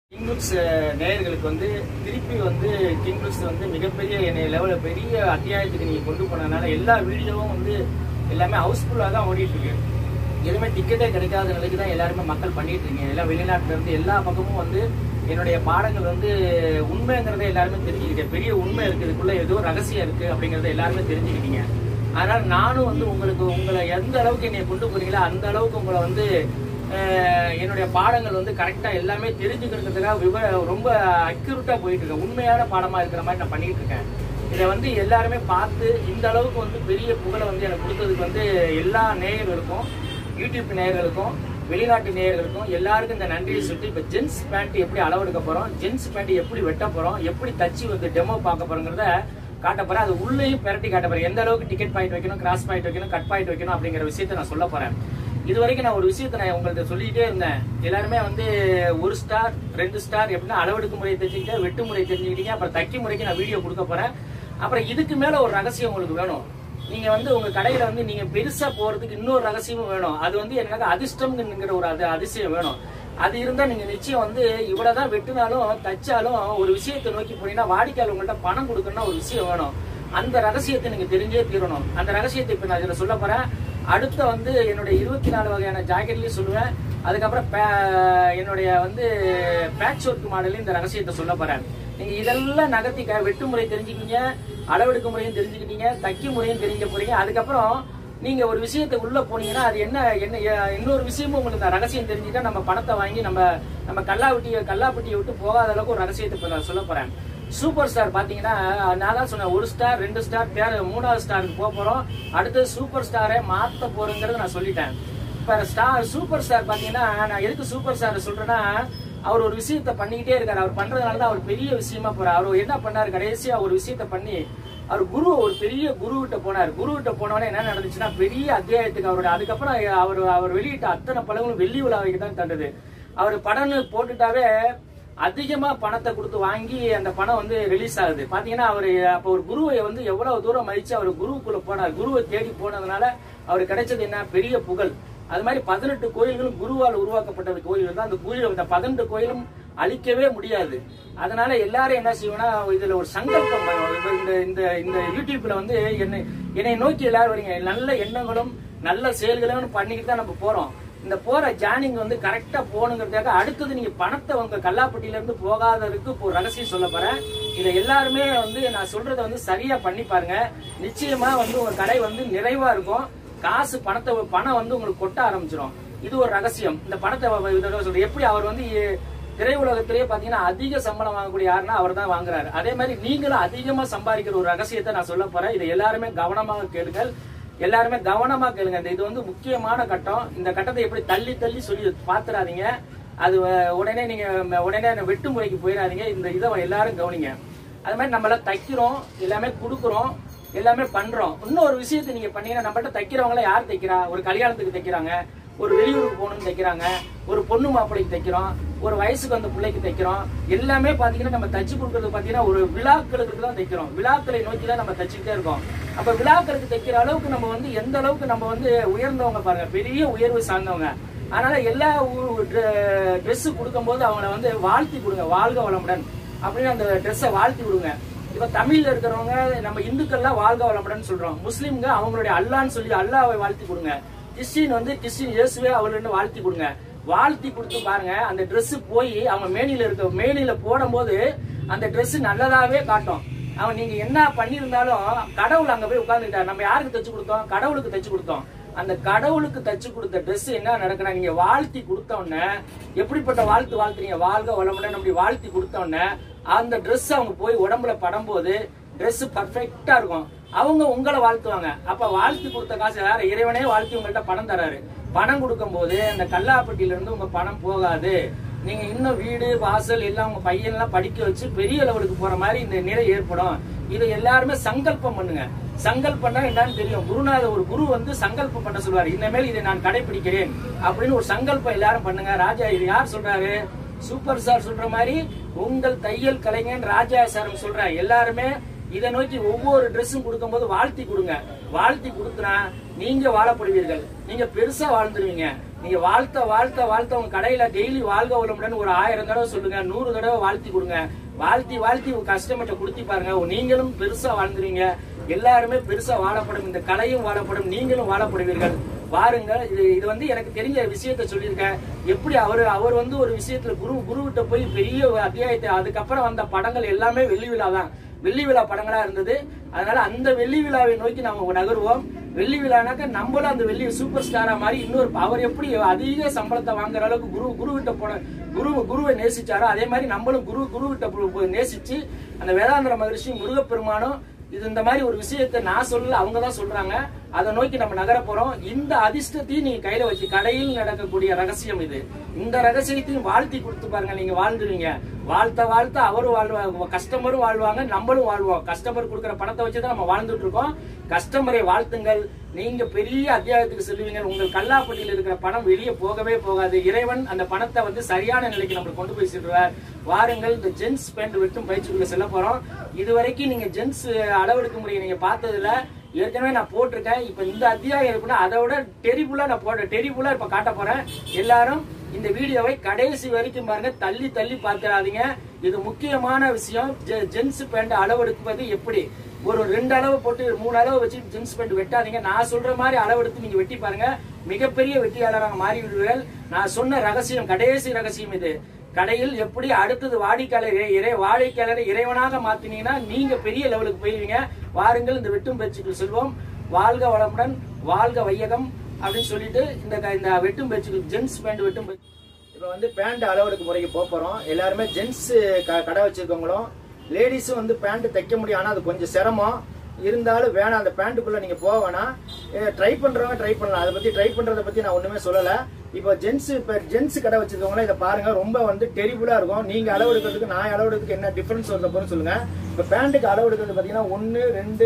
கிங்லுக்ஸ் நேயர்களுக்கு வந்து திருப்பி வந்து கிங்லுக்ஸ் வந்து மிகப்பெரிய என்னை லெவலில் பெரிய அத்தியாயத்துக்கு நீங்கள் கொண்டு போனதுனால எல்லா வீடியோவும் வந்து எல்லாமே ஹவுஸ்ஃபுல்லாக தான் ஓடிட்டு இருக்கு எதுவுமே டிக்கெட்டே கிடைக்காத நிலைக்கு தான் எல்லாருமே மக்கள் பண்ணிட்டு இருக்கீங்க எல்லாம் வெளிநாட்டுல இருந்து எல்லா பக்கமும் வந்து என்னுடைய பாடங்கள் வந்து உண்மைங்கிறத எல்லாருமே தெரிஞ்சுக்கிட்டேன் பெரிய உண்மை இருக்கு இதுக்குள்ள ஏதோ ரகசியம் இருக்கு அப்படிங்கறத எல்லாருமே தெரிஞ்சுக்கிட்டீங்க அதனால நானும் வந்து உங்களுக்கு உங்களை எந்த அளவுக்கு என்னை கொண்டு போறீங்களோ அந்த அளவுக்கு உங்களை வந்து அஹ், என்னுடைய பாடங்கள் வந்து கரெக்டா எல்லாமே தெரிஞ்சுக்கிறதுக்காக விவ ரொம்ப அக்யூரேட்டா போயிட்டு இருக்கேன் உண்மையான பாடமா இருக்கிற மாதிரி நான் பண்ணிட்டு இருக்கேன் இதை வந்து எல்லாருமே பார்த்து இந்த அளவுக்கு வந்து பெரிய புகழை வந்து எனக்கு கொடுத்ததுக்கு வந்து எல்லா நேயர்களுக்கும் யூடியூப் நேயர்களுக்கும் வெளிநாட்டு நேயர்களுக்கும் எல்லாருக்கும் இந்த நன்றியை சொல்லி இப்போ ஜென்ஸ் பேண்ட் எப்படி அளவெடுக்க போறோம் ஜென்ஸ் பேண்ட் எப்படி வெட்ட போறோம் எப்படி தச்சு வந்து டெமோ பார்க்க போறோங்கிறத காட்ட போறேன் அது உள்ளேயும் பெரட்டி காட்ட போறேன் எந்த அளவுக்கு டிக்கெட் பாயிண்ட் வைக்கணும் கிராஸ் பாயிண்ட் வைக்கணும் கட் பாயிண்ட் வைக்கணும் அப்படிங்கிற விஷயத்தை நான் சொல்ல போறேன் இது வரைக்கும் நான் ஒரு விஷயத்தை நான் உங்கள்ட்ட சொல்லிட்டே இருந்தேன் எல்லாருமே வந்து ஒரு ஸ்டார் ரெண்டு ஸ்டார் எப்படின்னா அளவெடுக்கும் முறையை தெரிஞ்சுக்கிட்டேன் வெட்டு முறை தெரிஞ்சுக்கிட்டீங்க அப்புறம் தைக்கும் முறைக்கு நான் வீடியோ கொடுக்க போறேன் அப்புறம் இதுக்கு மேல ஒரு ரகசியம் உங்களுக்கு வேணும் நீங்க வந்து உங்க கடையில வந்து நீங்க பெருசா போறதுக்கு இன்னொரு ரகசியமும் வேணும் அது வந்து எனக்கு அதிர்ஷ்டம்ங்கிற ஒரு அது அதிசயம் வேணும் அது இருந்தா நீங்க நிச்சயம் வந்து இவ்வளவுதான் வெட்டினாலும் தச்சாலும் ஒரு விஷயத்தை நோக்கி போனீங்கன்னா வாடிக்கையாளர் உங்கள்ட்ட பணம் கொடுக்கணும்னா ஒரு விஷயம் வேணும் அந்த ரகசியத்தை நீங்க தெரிஞ்சே தீரணும் அந்த ரகசியத்தை இப்ப நான் இதுல சொல்ல போறேன் அடுத்த வந்து என்னுடைய இருபத்தி நாலு வகையான ஜாக்கெட்லயும் சொல்லுவேன் அதுக்கப்புறம் பே- என்னுடைய வந்து பேட்ச் ஒர்க் மாடலையும் இந்த ரகசியத்தை சொல்ல போறேன் நீங்க இதெல்லாம் நகர்த்தி க- வெட்டு முறை தெரிஞ்சுக்கிங்க அளவெடுக்கும் முறையும் தெரிஞ்சுக்கிட்டீங்க தைக்கும் முறையும் தெரிஞ்சுக்க போறீங்க அதுக்கப்புறம் நீங்க ஒரு விஷயத்தை உள்ள போனீங்கன்னா அது என்ன என்ன எ- இன்னொரு விஷயமும் உங்களுக்கு அந்த ரகசியம் தெரிஞ்சுட்டா நம்ம பணத்தை வாங்கி நம்ம நம்ம கல்லாவட்டியை கல்லாப்பட்டியை விட்டு போகாத அளவுக்கு ஒரு ரகசியத்தை இப்ப நான் சொல்ல போறேன் சூப்பர் ஸ்டார் பாத்தீங்கன்னா நான் தான் சொன்னேன் ஒரு ஸ்டார் ரெண்டு ஸ்டார் தேர் மூணாவது ஸ்டாருக்கு போக போறோம் அடுத்து சூப்பர் ஸ்டாரை மாத்த போறோங்கிறத நான் சொல்லிட்டேன் இப்ப ஸ்டார் சூப்பர் ஸ்டார் பாத்தீங்கன்னா நான் எதுக்கு சூப்பர் ஸ்டார் சொல்றேன்னா அவர் ஒரு விஷயத்த பண்ணிக்கிட்டே இருக்காரு அவர் பண்றதுனால தான் அவர் பெரிய விஷயமா போறாரு அவர் என்ன பண்ணாரு கடைசியா ஒரு விஷயத்த பண்ணி அவர் குரு ஒரு பெரிய குரு கிட்ட போனார் குரு கிட்ட போனவொடனே என்ன நடந்துச்சுன்னா பெரிய அத்தியாயத்துக்கு அவருடைய அதுக்கப்புறம் அவர் அவர் வெளியிட்ட அத்தனை படங்களும் வெள்ளி விழாவைக்கு தான் தந்தது அவர் படம்னு போட்டுட்டாவே அதிகமா பணத்தை கொடுத்து வாங்கி அந்த பணம் வந்து ரிலீஸ் ஆகுது பாத்தீங்கன்னா அவர் அப்ப ஒரு குருவை வந்து எவ்வளவு தூரம் மதிச்சு அவர் குருவுக்குள்ள போனார் குருவை தேடி போனதுனால அவர் கிடைச்சது என்ன பெரிய புகழ் அது மாதிரி பதினெட்டு கோயில்களும் குருவால் உருவாக்கப்பட்ட கோயில் தான் அந்த கோயில் இந்த பதினெட்டு கோயிலும் அழிக்கவே முடியாது அதனால எல்லாரும் என்ன செய்வோம்னா இதுல ஒரு சங்கல்பம் பண்ணுவோம். இப்ப இந்த இந்த இந்த யூடியூப்ல வந்து என்னை என்னை நோக்கி எல்லாரும் வரீங்க நல்ல எண்ணங்களும் நல்ல செயல்களும் பண்ணிக்கிட்டு தான் நம்ம போறோம் இந்த போற ஜானிங் வந்து கரெக்டா போகணுங்கிறதுக்காக அடுத்தது நீங்க பணத்தை உங்க கல்லாப்பட்டியில இருந்து போகாததுக்கு இப்போ ஒரு ரகசியம் சொல்ல போறேன் இதை எல்லாருமே வந்து நான் சொல்றதை வந்து சரியா பண்ணி பாருங்க நிச்சயமா வந்து உங்க கடை வந்து நிறைவா இருக்கும் காசு பணத்தை பணம் வந்து உங்களுக்கு கொட்ட ஆரம்பிச்சிடும் இது ஒரு ரகசியம் இந்த பணத்தை வ- இதோட சொல்றேன் எப்படி அவர் வந்து எ- திரையுலகத்திலேயே பாத்தீங்கன்னா அதிக சம்பளம் வாங்கக்கூடிய யாருன்னா அவர் தான் வாங்குறாரு அதே மாதிரி நீங்களும் அதிகமா சம்பாதிக்கிற ஒரு ரகசியத்தை நான் சொல்ல போறேன் இதை எல்லாருமே கவனமாக கேளுங்கள் எல்லாருமே கவனமா கேளுங்க இந்த இது வந்து முக்கியமான கட்டம் இந்த கட்டத்தை எப்படி தள்ளி தள்ளி சொல்லி பாத்துறாதீங்க அது அஹ், உடனே நீங்க ம- உடனே அந்த வெட்டு முறைக்கு போயிடாதீங்க இந்த இதை எல்லாரும் கவனிங்க அது மாதிரி நம்மள தைக்கிறோம் எல்லாமே கொடுக்குறோம் எல்லாமே பண்றோம் இன்னொரு விஷயத்தை நீங்க பண்ணீங்கன்னா நம்மள்ட்ட தைக்கிறவங்கள யார் தைக்கிறா ஒரு கல்யாணத்துக்கு தைக்கிறாங்க ஒரு வெளியூருக்கு போகணும்னு தைக்கிறாங்க ஒரு பொண்ணு மாப்பிள்ளைக்கு தைக்கிறோம் ஒரு வயசுக்கு வந்த பிள்ளைக்கு தைக்கிறோம் எல்லாமே பாத்தீங்கன்னா நம்ம தச்சு கொடுக்கறது பாத்தீங்கன்னா ஒரு விழாக்களுக்கு தான் தைக்கிறோம் விழாக்களை நோக்கி தான் நம்ம தச்சுக்கிட்டே இருக்கோம் அப்ப விழாக்களுக்கு தைக்கிற அளவுக்கு நம்ம வந்து எந்த அளவுக்கு நம்ம வந்து உயர்ந்தவங்க பாருங்க பெரிய உயர்வு சார்ந்தவங்க அதனால எல்லா ட்ரெஸ் கொடுக்கும்போது அவங்கள வந்து வாழ்த்தி கொடுங்க வாழ்க வளமுடன் அப்படின்னு அந்த ட்ரெஸ்ஸை வாழ்த்தி கொடுங்க இப்ப தமிழ்ல இருக்கிறவங்க நம்ம இந்துக்கள்லாம் வாழ்க வளமுடன் சொல்றோம் முஸ்லீம்ங்க அவங்களுடைய அல்லான்னு சொல்லி அல்லாவை வாழ்த்தி கொடுங்க கிறிஸ்டின் வந்து கிறிஸ்டின் இயேசுவே அவர்கள்னு வாழ்த்தி கொடுங்க வாழ்த்தி கொடுத்து பாருங்க அந்த Dress போய் அவங்க மேனில இருக்க மேனில போடும்போது அந்த Dress நல்லதாவே காட்டும் அவன் நீங்க என்ன பண்ணியிருந்தாலும் கடவுள் அங்க போய் உட்கார்ந்துட்டார் நம்ம யாருக்கு தச்சு கொடுத்தோம் கடவுளுக்கு தச்சு கொடுத்தோம் அந்த கடவுளுக்கு தச்சு கொடுத்த Dress என்ன நடக்குன்னா நீங்க வாழ்த்தி கொடுத்த உடனே எப்படிப்பட்ட வாழ்த்து வாழ்த்துறீங்க வாழ்க வளமுடன் அப்படி வாழ்த்தி கொடுத்த உடனே அந்த Dress அவங்க போய் உடம்புல படும்போது Dress பர்ஃபெக்டா இருக்கும் அவங்க உங்களை வாழ்த்துவாங்க அப்ப வாழ்த்தி கொடுத்த காசு யாரு இறைவனே வாழ்த்தி உங்கள்ட்ட பணம் தராரு பணம் கொடுக்கும் போது அந்த கல்லாப்பட்டியில இருந்து உங்க பணம் போகாது நீங்க இன்னும் வீடு வாசல் எல்லாம் உங்க பையன் எல்லாம் படிக்க வச்சு பெரிய லெவலுக்கு போற மாதிரி இந்த நிலை ஏற்படும் இதை எல்லாருமே சங்கல்பம் பண்ணுங்க சங்கல்பம்னா என்னன்னு தெரியும் குருநாத ஒரு குரு வந்து சங்கல்பம் பண்ண சொல்லுவாரு இனிமேல் இதை நான் கடைபிடிக்கிறேன் அப்படின்னு ஒரு சங்கல்பம் எல்லாரும் பண்ணுங்க ராஜா இது யார் சொல்றாரு சூப்பர் ஸ்டார் சொல்ற மாதிரி உங்கள் தையல் கலைஞன் ராஜா சார் சொல்ற எல்லாருமே இதை நோக்கி ஒவ்வொரு ட்ரெஸ்ஸும் கொடுக்கும்போது வாழ்த்தி கொடுங்க வாழ்த்தி கொடுத்தனா நீங்க வாழப்படுவீர்கள் நீங்க பெருசா வாழ்ந்துருவீங்க நீங்க வாழ்த்த வாழ்த்த வாழ்த்த உங்க கடையில டெய்லி வாழ்க வளமுடன் ஒரு ஆயிரம் தடவை சொல்லுங்க நூறு தடவை வாழ்த்தி கொடுங்க வாழ்த்தி வாழ்த்தி உங்க கஸ்டமர்கிட்ட கொடுத்தி பாருங்க நீங்களும் பெருசா வாழ்ந்துருவீங்க எல்லாருமே பெருசா வாழப்படும் இந்த கலையும் வாழப்படும் நீங்களும் வாழப்படுவீர்கள் வாருங்கள் இது இது வந்து எனக்கு தெரிஞ்ச விஷயத்த சொல்லியிருக்கேன் எப்படி அவர் அவர் வந்து ஒரு விஷயத்துல குரு குருவிட்ட போய் பெரிய ஒரு அத்தியாயத்தை அதுக்கப்புறம் வந்த படங்கள் எல்லாமே வெள்ளி விழா தான் வெள்ளி விழா படங்களா இருந்தது அதனால அந்த வெள்ளி விழாவை நோக்கி நம்ம நகருவோம் வெள்ளி விழானாக்க நம்மளும் அந்த வெள்ளி சூப்பர் ஸ்டாரா மாதிரி இன்னொரு அவர் எப்படி அதிக சம்பளத்தை வாங்குற அளவுக்கு குரு குருவிட்ட போன குரு குருவை நேசிச்சாரோ அதே மாதிரி நம்மளும் குரு குருவிட்ட போ- போய் நேசிச்சு அந்த வேதாந்திர மகரிஷி முருகப்பெருமானும் இது இந்த மாதிரி ஒரு விஷயத்தை நான் சொல்லல அவங்க தான் சொல்றாங்க அதை நோக்கி நம்ம நகர போறோம் இந்த அதிர்ஷ்டத்தையும் நீங்க கையில வச்சு கடையில் நடக்கக்கூடிய ரகசியம் இது இந்த ரகசியத்தையும் வாழ்த்தி கொடுத்து பாருங்க நீங்க வாழ்ந்துருவீங்க வாழ்த்த வாழ்த்த அவரும் வாழ்வாங்க கஸ்டமரும் வாழ்வாங்க நம்மளும் வாழ்வோம் கஸ்டமர் கொடுக்குற பணத்தை வச்சு தான் நம்ம வாழ்ந்துட்டு இருக்கோம் கஸ்டமரை வாழ்த்துங்கள் நீங்க பெரிய அத்தியாயத்துக்கு செல்வீங்க உங்கள் கல்லாப்பட்டியில் இருக்கிற பணம் வெளியே போகவே போகாது இறைவன் அந்த பணத்தை வந்து சரியான நிலைக்கு நம்மளுக்கு கொண்டு போய் செல்வார் வாருங்கள் இந்த ஜென்ஸ் பேண்ட் வெட்டும் பயிற்சிக்குள்ள செல்ல போறோம் இது வரைக்கும் நீங்க ஜென்ஸ் அளவெடுக்க முடியும் நீங்க பார்த்ததுல ஏற்கனவே நான் போட்டிருக்கேன் இப்ப இந்த அத்தியாயம் இருக்குன்னா அதை விட டெரிபுலா நான் போட டெரிபுலா இப்ப காட்ட போறேன் எல்லாரும் இந்த வீடியோவை கடைசி வரைக்கும் பாருங்க தள்ளி தள்ளி பார்த்துடாதீங்க இது முக்கியமான விஷயம் ஜென்ஸ் பேண்ட் அளவெடுப்பது எப்படி ஒரு ரெண்டு அளவு போட்டு மூணு அளவு வச்சு ஜென்ஸ் பேண்ட் வெட்டாதீங்க நான் சொல்ற மாதிரி அளவெடுத்து நீங்க வெட்டி பாருங்க மிகப்பெரிய வெற்றியாளராக மாறி விடுவீர்கள் நான் சொன்ன ரகசியம் கடைசி ரகசியம் இது கடையில் எப்படி அடுத்தது வாடிக்கையாளர் இறை- இறை வாடிக்கையாளரை இறைவனாக மாத்தினீங்கன்னா நீங்க பெரிய லெவலுக்கு போயிருவீங்க வாருங்கள் இந்த வெட்டும் பேச்சுக்கு செல்வோம் வாழ்க வளமுடன் வாழ்க வையகம் அப்படின்னு சொல்லிட்டு இந்த க- இந்த வெட்டும் பேச்சுக்கு ஜென்ஸ் பேண்ட் வெட்டும் பேச்சு இப்போ வந்து பேண்ட் அளவெடுக்கு முறைக்கு போக போறோம் எல்லாருமே ஜென்ஸ் கடை வச்சிருக்கவங்களும் லேடிஸும் வந்து பேண்ட் தைக்க முடியும் ஆனா அது கொஞ்சம் சிரமம் இருந்தாலும் வேணாம் அந்த பேண்ட்டுக்குள்ள நீங்க போக வேணாம் ட்ரை பண்றவங்க ட்ரை பண்ணலாம் அதை பத்தி ட்ரை பண்றதை பத்தி நான் ஒண்ணுமே சொல்லல இப்போ ஜென்ஸ் இப்போ ஜென்ஸ் கடை வச்சிருக்கவங்க இதை பாருங்க ரொம்ப வந்து டெரிபிளா இருக்கும் நீங்க அளவு எடுக்கிறதுக்கு நான் அளவு எடுக்கிறதுக்கு என்ன டிஃபரன்ஸ் வருது போன்னு சொல்லுங்க இப்போ பேண்ட்டுக்கு அளவு எடுக்கிறது பாத்தீங்கன்னா ஒன்னு ரெண்டு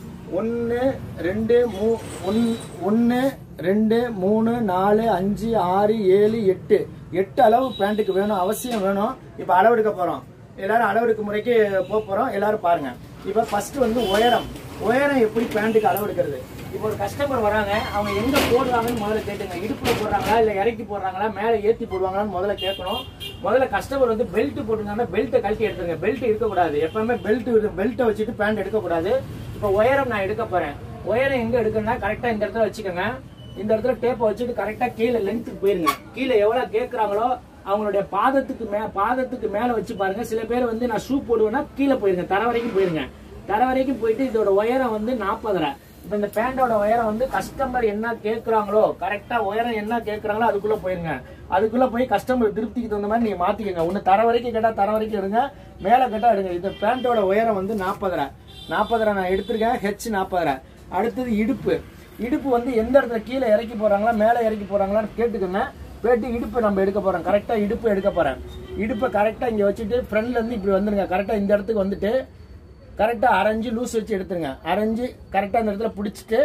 ஒன்று ரெண்டு மூ ஒன் ஒன்று ரெண்டு மூணு நாலு அஞ்சு ஆறு ஏழு எட்டு எட்டு அளவு பேண்ட்டுக்கு வேணும் அவசியம் வேணும் இப்போ அளவெடுக்க போகிறோம் எல்லாரும் அளவெடுக்க முறைக்கு போக போகிறோம் எல்லாரும் பாருங்க இப்போ ஃபர்ஸ்ட் வந்து உயரம் உயரம் எப்படி பேண்ட்டுக்கு அளவெடுக்கிறது இப்போ ஒரு கஸ்டமர் வராங்க அவங்க எங்க போடுறாங்கன்னு முதல்ல கேட்டுங்க இடுப்புல போடுறாங்களா இல்ல இறக்கி போடுறாங்களா மேல ஏத்தி போடுவாங்களான்னு முதல்ல கேட்கணும் முதல்ல கஸ்டமர் வந்து பெல்ட் போட்டுருந்தாங்கன்னா பெல்ட்டை கழட்டி எடுத்துருங்க பெல்ட் இருக்கக்கூடாது எப்பவுமே பெல்ட் பெல்ட்டை வச்சுட்டு பேண்ட் எடுக்கக்கூடாது இப்போ உயரம் நான் எடுக்க போறேன் உயரம் எங்க எடுக்கணும்னா கரெக்டா இந்த இடத்துல வச்சுக்கோங்க இந்த இடத்துல டேப்பை வச்சுட்டு கரெக்டா கீழே லென்த்துக்கு போயிருங்க கீழே எவ்வளவு கேட்கறாங்களோ அவங்களுடைய பாதத்துக்கு மே பாதத்துக்கு மேல வச்சு பாருங்க சில பேர் வந்து நான் ஷூ போடுவேன்னா கீழே போயிருங்க தர வரைக்கும் போயிருங்க தர வரைக்கும் போயிட்டு இதோட உயரம் வந்து நாற்பதரை இப்ப இந்த பேண்டோட உயரம் வந்து கஸ்டமர் என்ன கேக்குறாங்களோ கரெக்டா உயரம் என்ன கேக்குறாங்களோ அதுக்குள்ள போயிருங்க அதுக்குள்ள போய் கஸ்டமர் திருப்திக்கு தகுந்த மாதிரி நீங்க மாத்திக்கங்க ஒண்ணு தர வரைக்கும் கேட்டா தர வரைக்கும் எடுங்க மேல கேட்டா எடுங்க இந்த பேண்டோட உயரம் வந்து நாற்பதரை நாற்பதரை நான் எடுத்திருக்கேன் ஹெச் நாற்பதரை அடுத்தது இடுப்பு இடுப்பு வந்து எந்த இடத்துல கீழே இறக்கி போறாங்களா மேலே இறக்கி போறாங்களான்னு கேட்டுக்கோங்க கேட்டு இடுப்பு நம்ம எடுக்க போறோம் கரெக்டா இடுப்பு எடுக்க போறேன் இடுப்பை கரெக்டா இங்க வச்சுட்டு ஃப்ரண்ட்ல இருந்து இப்படி வந்துருங்க கரெக்டா இந்த இடத்துக்கு வந்துட்டு கரெக்டா அரைஞ்சு லூஸ் வச்சு எடுத்துருங்க அரைஞ்சு கரெக்டா இந்த இடத்துல பிடிச்சிட்டு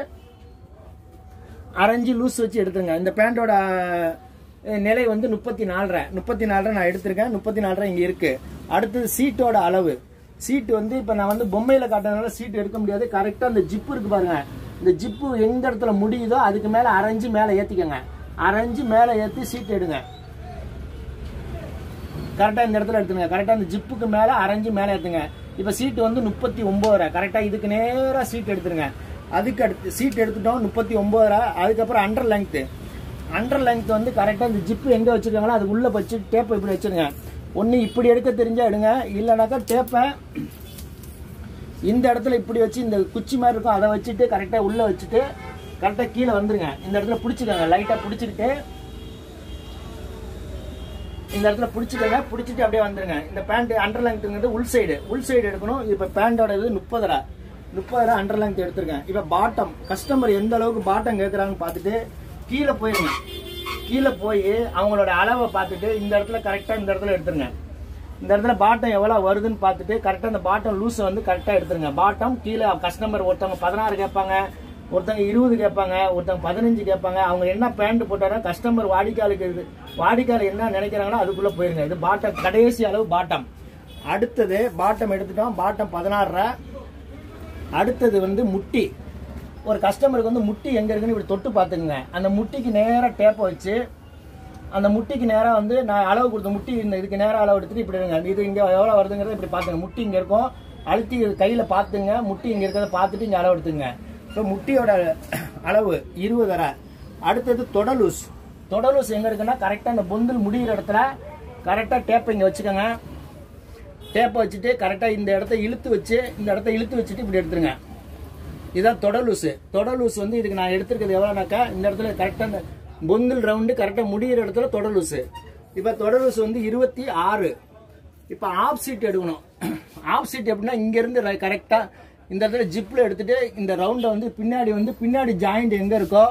அரைஞ்சு லூஸ் வச்சு எடுத்துருங்க இந்த பேண்டோட அஹ், நிலை வந்து முப்பத்தி நாலரை முப்பத்தி நாலரை நான் எடுத்திருக்கேன் முப்பத்தி நாலரை இங்க இருக்கு அடுத்தது சீட்டோட அளவு சீட்டு வந்து இப்ப நான் வந்து பொம்மையில காட்டுறதுனால சீட் எடுக்க முடியாது கரெக்டா அந்த ஜிப்பு இருக்கு பாருங்க இந்த ஜிப்பு எந்த இடத்துல முடியுதோ அதுக்கு மேல அரைஞ்சு மேல ஏத்திக்கங்க அரைஞ்சு மேல ஏத்தி சீட் எடுங்க கரெக்டாக இந்த இடத்துல எடுத்துங்க கரெக்டாக இந்த ஜிப்புக்கு மேலே அரைஞ்சு மேலே ஏற்றுங்க இப்போ சீட்டு வந்து முப்பத்தி ஒம்போதரை கரெக்டாக இதுக்கு நேராக சீட் எடுத்துருங்க அதுக்கு அடுத்து சீட் எடுத்துட்டோம் முப்பத்தி ஒம்போதரை அதுக்கப்புறம் அண்டர் லெங்க்த்து அண்டர் லெங்க்த் வந்து கரெக்டாக இந்த ஜிப்பு எங்கே வச்சுருக்காங்களோ அது உள்ளே வச்சு டேப்பை இப்படி வச்சுருங்க ஒன்று இப்படி எடுக்க தெரிஞ்சா எடுங்க இல்லைனாக்கா டேப்பை இந்த இடத்துல இப்படி வச்சு இந்த குச்சி மாதிரி இருக்கும் அதை வச்சுட்டு கரெக்டாக உள்ளே வச்சுட்டு கரெக்டாக கீழே வந்துருங்க இந்த இடத்துல பிடிச்சிக்கோங்க லைட்டாக பிடிச்சிக்கிட்டு இந்த இடத்துல பிடிச்சிக்கங்க பிடிச்சிட்டு அப்படியே வந்துருங்க இந்த பேண்ட் அண்டர் லெங்க்ங்கிறது உள் சைடு உள் சைடு எடுக்கணும் இப்போ பேண்டோட இது முப்பதரை முப்பதரை அண்டர் லெங்க் எடுத்திருக்கேன் இப்போ பாட்டம் கஸ்டமர் எந்த அளவுக்கு பாட்டம் கேட்குறாங்கன்னு பார்த்துட்டு கீழே போயிருங்க கீழே போய் அவங்களோட அளவை பார்த்துட்டு இந்த இடத்துல கரெக்டாக இந்த இடத்துல எடுத்துருங்க இந்த இடத்துல பாட்டம் எவ்வளோ வருதுன்னு பார்த்துட்டு கரெக்டாக அந்த பாட்டம் லூஸை வந்து கரெக்டாக எடுத்துருங்க பாட்டம் கீழே கஸ்டமர் ஒருத்தவங்க பதினாறு கேட்பாங்க ஒருத்தவங்க இருபது கேட்பாங்க ஒருத்தவங்க பதினஞ்சு கேட்பாங்க அவங்க என்ன பேண்ட் போட்டாரோ கஸ்டமர் வாடிக்கையாளுக்கு இது வாடிக்கையாளர் என்ன நினைக்கிறாங்களோ அதுக்குள்ளே போயிருங்க இது பாட்டம் கடைசி அளவு பாட்டம் அடுத்தது பாட்டம் எடுத்துட்டோம் பாட்டம் பதினாறரை அடுத்தது வந்து முட்டி ஒரு கஸ்டமருக்கு வந்து முட்டி எங்க இருக்குன்னு இப்படி தொட்டு பார்த்துக்குங்க அந்த முட்டிக்கு நேரா டேப்பை வச்சு அந்த முட்டிக்கு நேரா வந்து நான் அளவு கொடுத்த முட்டி இந்த இதுக்கு நேரா அளவு எடுத்துட்டு இப்படி இருங்க இது இங்க எவ்வளவு வருதுங்கிறத இப்படி பாத்துங்க முட்டி இங்க இருக்கும் அழுத்தி இது கையில பாத்துங்க முட்டி இங்க இருக்கிறத பார்த்துட்டு இங்க அளவு எடுத்துங்க இப்போ முட்டியோட அளவு இருபதரை அடுத்தது தொடலூஸ் தொடலூஸ் எங்க இருக்குன்னா கரெக்டா அந்த பொந்தில் முடிகிற இடத்துல கரெக்டா டேப்பை இங்க வச்சுக்கோங்க டேப்பை வச்சுட்டு கரெக்டா இந்த இடத்த இழுத்து வச்சு இந்த இடத்த இழுத்து வச்சுட்டு இப்படி எடுத்துருங்க இதான் தொடலூசு தொடலூசு வந்து இதுக்கு நான் எடுத்திருக்கிறது எவ்வளோனாக்கா இந்த இடத்துல கரெக்டாக இந்த பொந்தில் ரவுண்டு கரெக்டாக முடிகிற இடத்துல தொடலூசு இப்போ தொடலூசு வந்து இருபத்தி ஆறு இப்போ ஆஃப் சீட் எடுக்கணும் ஆஃப் சீட் எப்படின்னா இங்கேருந்து கரெக்டாக இந்த இடத்துல ஜிப்பில் எடுத்துட்டு இந்த ரவுண்டை வந்து பின்னாடி வந்து பின்னாடி ஜாயிண்ட் எங்கே இருக்கோ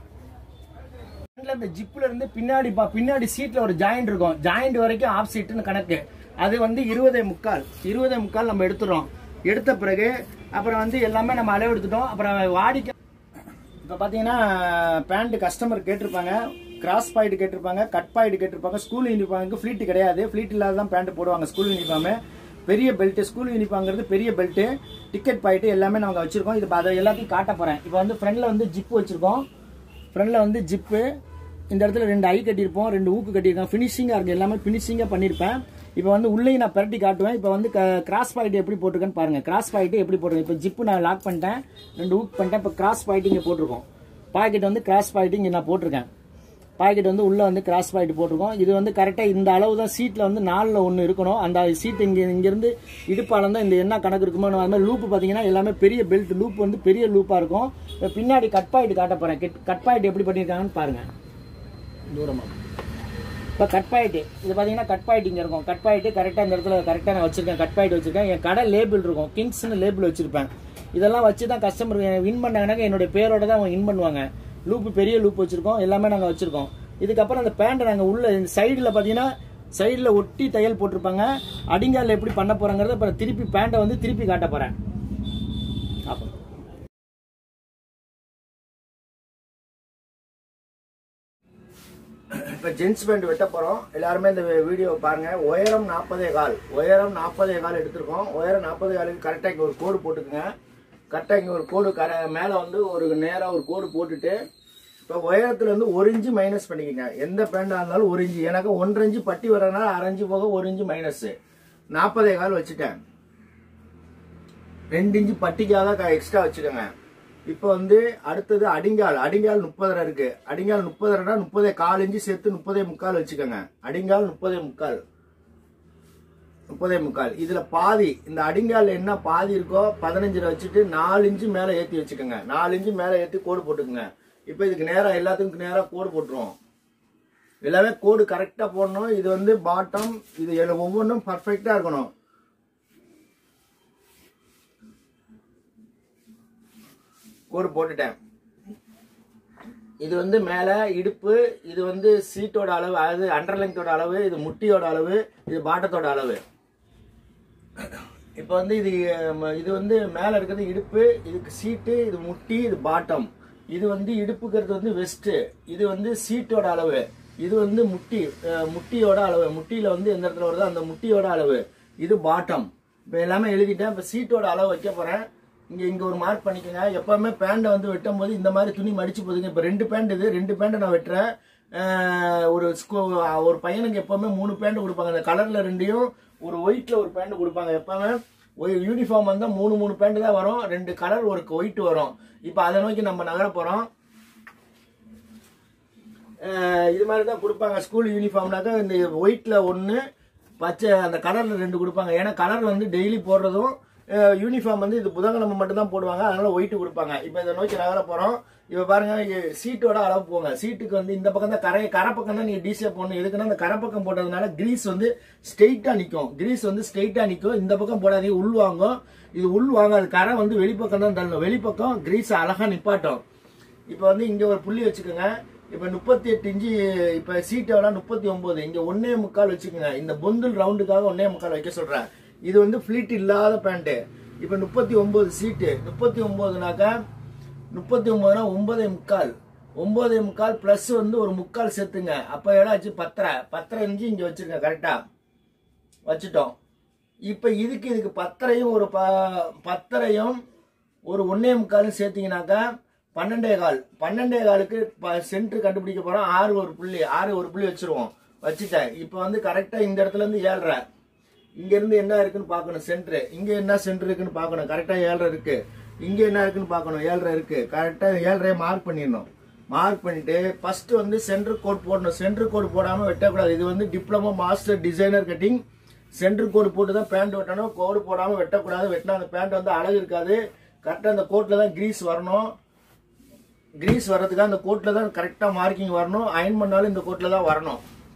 ஃப்ரண்ட்ல இந்த ஜிப்ல இருந்து பின்னாடி பா- பின்னாடி சீட்ல ஒரு ஜாயிண்ட் இருக்கும் ஜாயிண்ட் வரைக்கும் ஆஃப் சீட்னு கணக்கு அது வந்து இருபதே முக்கால் இருபதே முக்கால் நம்ம எடுத்துறோம் எடுத்த பிறகு அப்புறம் வந்து எல்லாமே நம்ம அளவு எடுத்துட்டோம் அப்புறம் வாடிக்கை இப்போ பார்த்தீங்கன்னா பேண்ட் கஸ்டமர் கேட்டிருப்பாங்க கிராஸ் பாயிண்ட் கேட்டிருப்பாங்க கட் பாயிண்ட் கேட்டிருப்பாங்க ஸ்கூல் யூனிஃபார்முக்கு ஃப்ளீட் கிடையாது ஃப்ளீட் இல்லாத தான் பேண்ட் போடுவாங்க ஸ்கூல் யூனிஃபார்மு பெரிய பெல்ட் ஸ்கூல் யூனிஃபார்ங்கிறது பெரிய பெல்ட் டிக்கெட் பாயிண்ட் எல்லாமே நாங்கள் வச்சிருக்கோம் இது அதை எல்லாத்தையும் காட்ட போறேன் இப்போ வந்து ஃப்ரண்ட்ல வந்து ஜிப் வச்சிருக்கோம் ஃப்ரண்ட்ல வந்து ஜிப்பு இந்த இடத்துல ரெண்டு ஐ கட்டியிருப்போம் ரெண்டு ஊக்கு கட்டியிருக்கோம் ஃபினிஷிங்காக இருக்கு எல்லாமே ஃபினிஷிங்காக பண்ணியிருப்பேன் இப்போ வந்து உள்ளேயும் நான் பிரட்டி காட்டுவேன் இப்போ வந்து கிராஸ் பாயிண்ட் எப்படி போட்டிருக்கேன்னு பாருங்க கிராஸ் பாயிண்ட் எப்படி போட்டிருக்கேன் இப்போ ஜிப்பு நான் லாக் பண்ணிட்டேன் ரெண்டு ஊக் பண்ணிட்டேன் இப்போ கிராஸ் பாயிண்ட் இங்கே போட்டிருக்கோம் பாக்கெட் வந்து கிராஸ் பாயிண்ட் இங்கே நான் போட்டிருக்கேன் பாக்கெட் வந்து உள்ள வந்து கிராஸ் பாயிண்ட் போட்டிருக்கோம் இது வந்து கரெக்டாக இந்த அளவு தான் சீட்டில் வந்து நாலில் ஒன்று இருக்கணும் அந்த சீட் இங்கே இங்கேருந்து இடுப்பாலம் தான் இந்த என்ன கணக்கு இருக்குமோ அது மாதிரி லூப் பார்த்தீங்கன்னா எல்லாமே பெரிய பெல்ட் லூப் வந்து பெரிய லூப்பாக இருக்கும் இப்போ பின்னாடி கட் பாயிண்ட் காட்ட போகிறேன் கட் பாயிண்ட் எப்படி பண்ணியிருக்காங்கன்னு பாருங்க தூரமாக இப்போ கட் பாயிண்ட் இது பார்த்தீங்கன்னா கட் பாயிண்ட் இங்கே இருக்கும் கட் பாயிண்ட் கரெக்டாக இந்த இடத்துல கரெக்டாக நான் வச்சிருக்கேன் கட் பாயிண்ட் வச்சிருக்கேன் என் கடை லேபிள் இருக்கும் கிங்ஸ்னு லேபிள் வச்சிருப்பேன் இதெல்லாம் வச்சு தான் கஸ்டமர் வின் பண்ணாங்கன்னாக்க என்னுடைய பேரோட தான் அவங்க வின் பண்ணுவாங்க லூப் பெரிய லூப் வச்சிருக்கோம் எல்லாமே நாங்கள் வச்சிருக்கோம் இதுக்கப்புறம் அந்த பேண்ட்டை நாங்கள் உள்ள சைடில் பார்த்தீங்கன்னா சைடில் ஒட்டி தையல் போட்டிருப்பாங்க அடிங்கால் எப்படி பண்ண போறாங்கிறத அப்புறம் திருப்பி பேண்ட்டை வந்து திருப்பி காட்ட போறேன் அப்போ இப்போ ஜென்ஸ் பேண்ட் வெட்ட போகிறோம் எல்லாருமே இந்த வீடியோ பாருங்க உயரம் நாற்பதே கால் உயரம் நாற்பதே கால் எடுத்திருக்கோம் உயரம் நாற்பதே காலுக்கு கரெக்டாக இங்கே ஒரு கோடு போட்டுக்குங்க கரெக்டாக இங்கே ஒரு கோடு கர மேலே வந்து ஒரு நேராக ஒரு கோடு போட்டுட்டு இப்போ உயரத்துல இருந்து ஒரு இன்ச்சு மைனஸ் பண்ணிக்கோங்க எந்த பேண்டாக இருந்தாலும் ஒரு இன்ச்சு எனக்கு ஒன்றரை இன்ச்சு பட்டி வரனால அரை இன்ச்சு போக ஒரு இன்ச்சு மைனஸ் நாற்பதே கால் வச்சுட்டேன் ரெண்டு இன்ச்சு பட்டிக்காக எக்ஸ்ட்ரா வச்சுக்கோங்க இப்போ வந்து அடுத்தது அடிங்கால் அடிங்கால் முப்பதரை இருக்கு அடிங்கால் முப்பதரைனா முப்பதே கால் இன்ச்சு சேர்த்து முப்பதே முக்கால் வச்சுக்கோங்க அடிங்கால் முப்பதே முக்கால் முப்பதே முக்கால் இதுல பாதி இந்த அடிங்கால் என்ன பாதி இருக்கோ பதினஞ்சுல வச்சுட்டு நாலு இன்ச்சு மேல ஏத்தி வச்சுக்கோங்க நாலு இன்ச்சு மேல ஏத்தி கோடு போட்டுக்கோங்க இப்போ இதுக்கு நேரா எல்லாத்துக்கும் நேரா கோடு போட்டுருவோம் எல்லாமே கோடு கரெக்டா போடணும் இது வந்து பாட்டம் இது எல்லாம் ஒவ்வொன்றும் பர்ஃபெக்டா இருக்கணும் கோடு போட்டுட்டேன் இது வந்து மேல இடுப்பு இது வந்து சீட்டோட அளவு அதாவது அண்டர்லெங்கோட அளவு இது முட்டியோட அளவு இது பாட்டத்தோட அளவு இப்போ வந்து இது ம, இது வந்து மேல இருக்கிறது இடுப்பு இதுக்கு சீட்டு இது முட்டி இது பாட்டம் இது வந்து இடுப்புக்கிறது வந்து வெஸ்ட் இது வந்து சீட்டோட அளவு இது வந்து முட்டி அஹ், முட்டியோட அளவு முட்டியில வந்து எந்த இடத்துல வருதோ அந்த முட்டியோட அளவு இது பாட்டம் இப்போ எல்லாமே எழுதிட்டேன் இப்போ சீட்டோட அளவு வைக்க போறேன் இங்க இங்க ஒரு மார்க் பண்ணிக்கோங்க எப்பவுமே பேண்டை வந்து வெட்டும் போது இந்த மாதிரி துணி மடிச்சு போதுங்க இப்போ ரெண்டு பேண்ட் இது ரெண்டு பேண்டை நான் வெட்டுறேன் அஹ், ஒரு ஸ்கூ ஒரு பையனுக்கு எப்பவுமே மூணு பேண்ட் கொடுப்பாங்க அந்த கலர்ல ரெண்டையும் ஒரு ஒயிட்ல ஒரு பேண்ட் கொடுப்பாங்க எப்பவுமே ஒரு யூனிஃபார்ம் வந்தா மூணு மூணு பேண்ட் தான் வரும் ரெண்டு கலர் ஒரு ஒயிட் வரும் இப்போ அதை நோக்கி நம்ம நகர போறோம் அஹ் இது மாதிரி தான் கொடுப்பாங்க ஸ்கூல் யூனிஃபார்ம்னாக்கா இந்த ஒயிட்ல ஒன்று பச்சை அந்த கலர்ல ரெண்டு கொடுப்பாங்க ஏன்னா கலர் வந்து டெய்லி போடுறதும் யூனிஃபார்ம் வந்து இது புதன்கிழமை மட்டும் தான் போடுவாங்க அதனால ஒயிட் கொடுப்பாங்க இப்போ இதை நோக்கி நகர போறோம் இப்போ பாருங்க இங்க சீட்டோட அளவு போங்க சீட்டுக்கு வந்து இந்த பக்கம் தான் கரை கரை பக்கம் தான் நீங்க டிசியா போடணும் எதுக்குன்னா அந்த கரை பக்கம் போட்டதுனால கிரீஸ் வந்து ஸ்ட்ரெயிட்டா நிக்கும் கிரீஸ் வந்து ஸ்ட்ரெயிட்டா நிக்கும் இந்த பக்கம் போடாதீங்க உள் வாங்கும் இது உள் வாங்காது கரை வந்து வெளிப்பக்கம் தான் தள்ளணும் வெளிப்பக்கம் கிரீஸ் அழகா நிப்பாட்டும் இப்போ வந்து இங்க ஒரு புள்ளி வச்சுக்கோங்க இப்போ முப்பத்தி எட்டு இன்ச்சு இப்போ சீட்டோட முப்பத்தி ஒன்பது இங்க ஒன்னே முக்கால் வச்சுக்கோங்க இந்த பொந்தில் ரவுண்டுக்காக ஒன்னே முக்கால் வைக்க சொல்றேன் இது வந்து ஃபிளீட் இல்லாத பேண்ட் இப்போ முப்பத்தி ஒன்பது சீட்டு முப்பத்தி ஒன்பதுனாக்கா முப்பத்தி ஒன்பதுனா ஒன்பதே முக்கால் ஒன்பதே முக்கால் பிளஸ் வந்து ஒரு முக்கால் சேர்த்துங்க அப்ப எவ்வளோ ஆச்சு பத்தரை பத்தரை இன்ச்சு இங்க வச்சிருங்க கரெக்டா வச்சுட்டோம் இப்போ இதுக்கு இதுக்கு பத்தரையும் ஒரு ப பத்தரையும் ஒரு ஒன்னே முக்காலும் சேர்த்தீங்கன்னாக்கா பன்னெண்டே கால் பன்னெண்டே காலுக்கு சென்டர் கண்டுபிடிக்க போறோம் ஆறு ஒரு புள்ளி ஆறு ஒரு புள்ளி வச்சிருவோம் வச்சுட்டேன் இப்போ வந்து கரெக்டா இந்த இடத்துல இருந்து ஏழ்ரை இங்க இருந்து என்ன இருக்குன்னு பார்க்கணும் சென்டர் இங்க என்ன சென்டர் இருக்குன்னு பார்க்கணும் கரெக்டா ஏழ்ரை இருக்கு இங்க என்ன இருக்குன்னு பார்க்கணும் ஏழ்ரை இருக்கு கரெக்டா ஏழ்ரையை மார்க் பண்ணிடணும் மார்க் பண்ணிட்டு ஃபர்ஸ்ட் வந்து சென்டர் கோட் போடணும் சென்டர் கோட் போடாம வெட்டக்கூடாது இது வந்து diploma master designer cutting center code போட்டு தான் பேண்ட் வெட்டணும் கோடு போடாம வெட்டக்கூடாது வெட்டினா அந்த பேண்ட் வந்து அழகு இருக்காது கரெக்டா அந்த கோட்ல தான் கிரீஸ் வரணும் கிரீஸ் வர்றதுக்கு அந்த கோட்ல தான் கரெக்டா மார்க்கிங் வரணும் அயன் பண்ணாலும் இந்த கோட்ல தான் வரணும்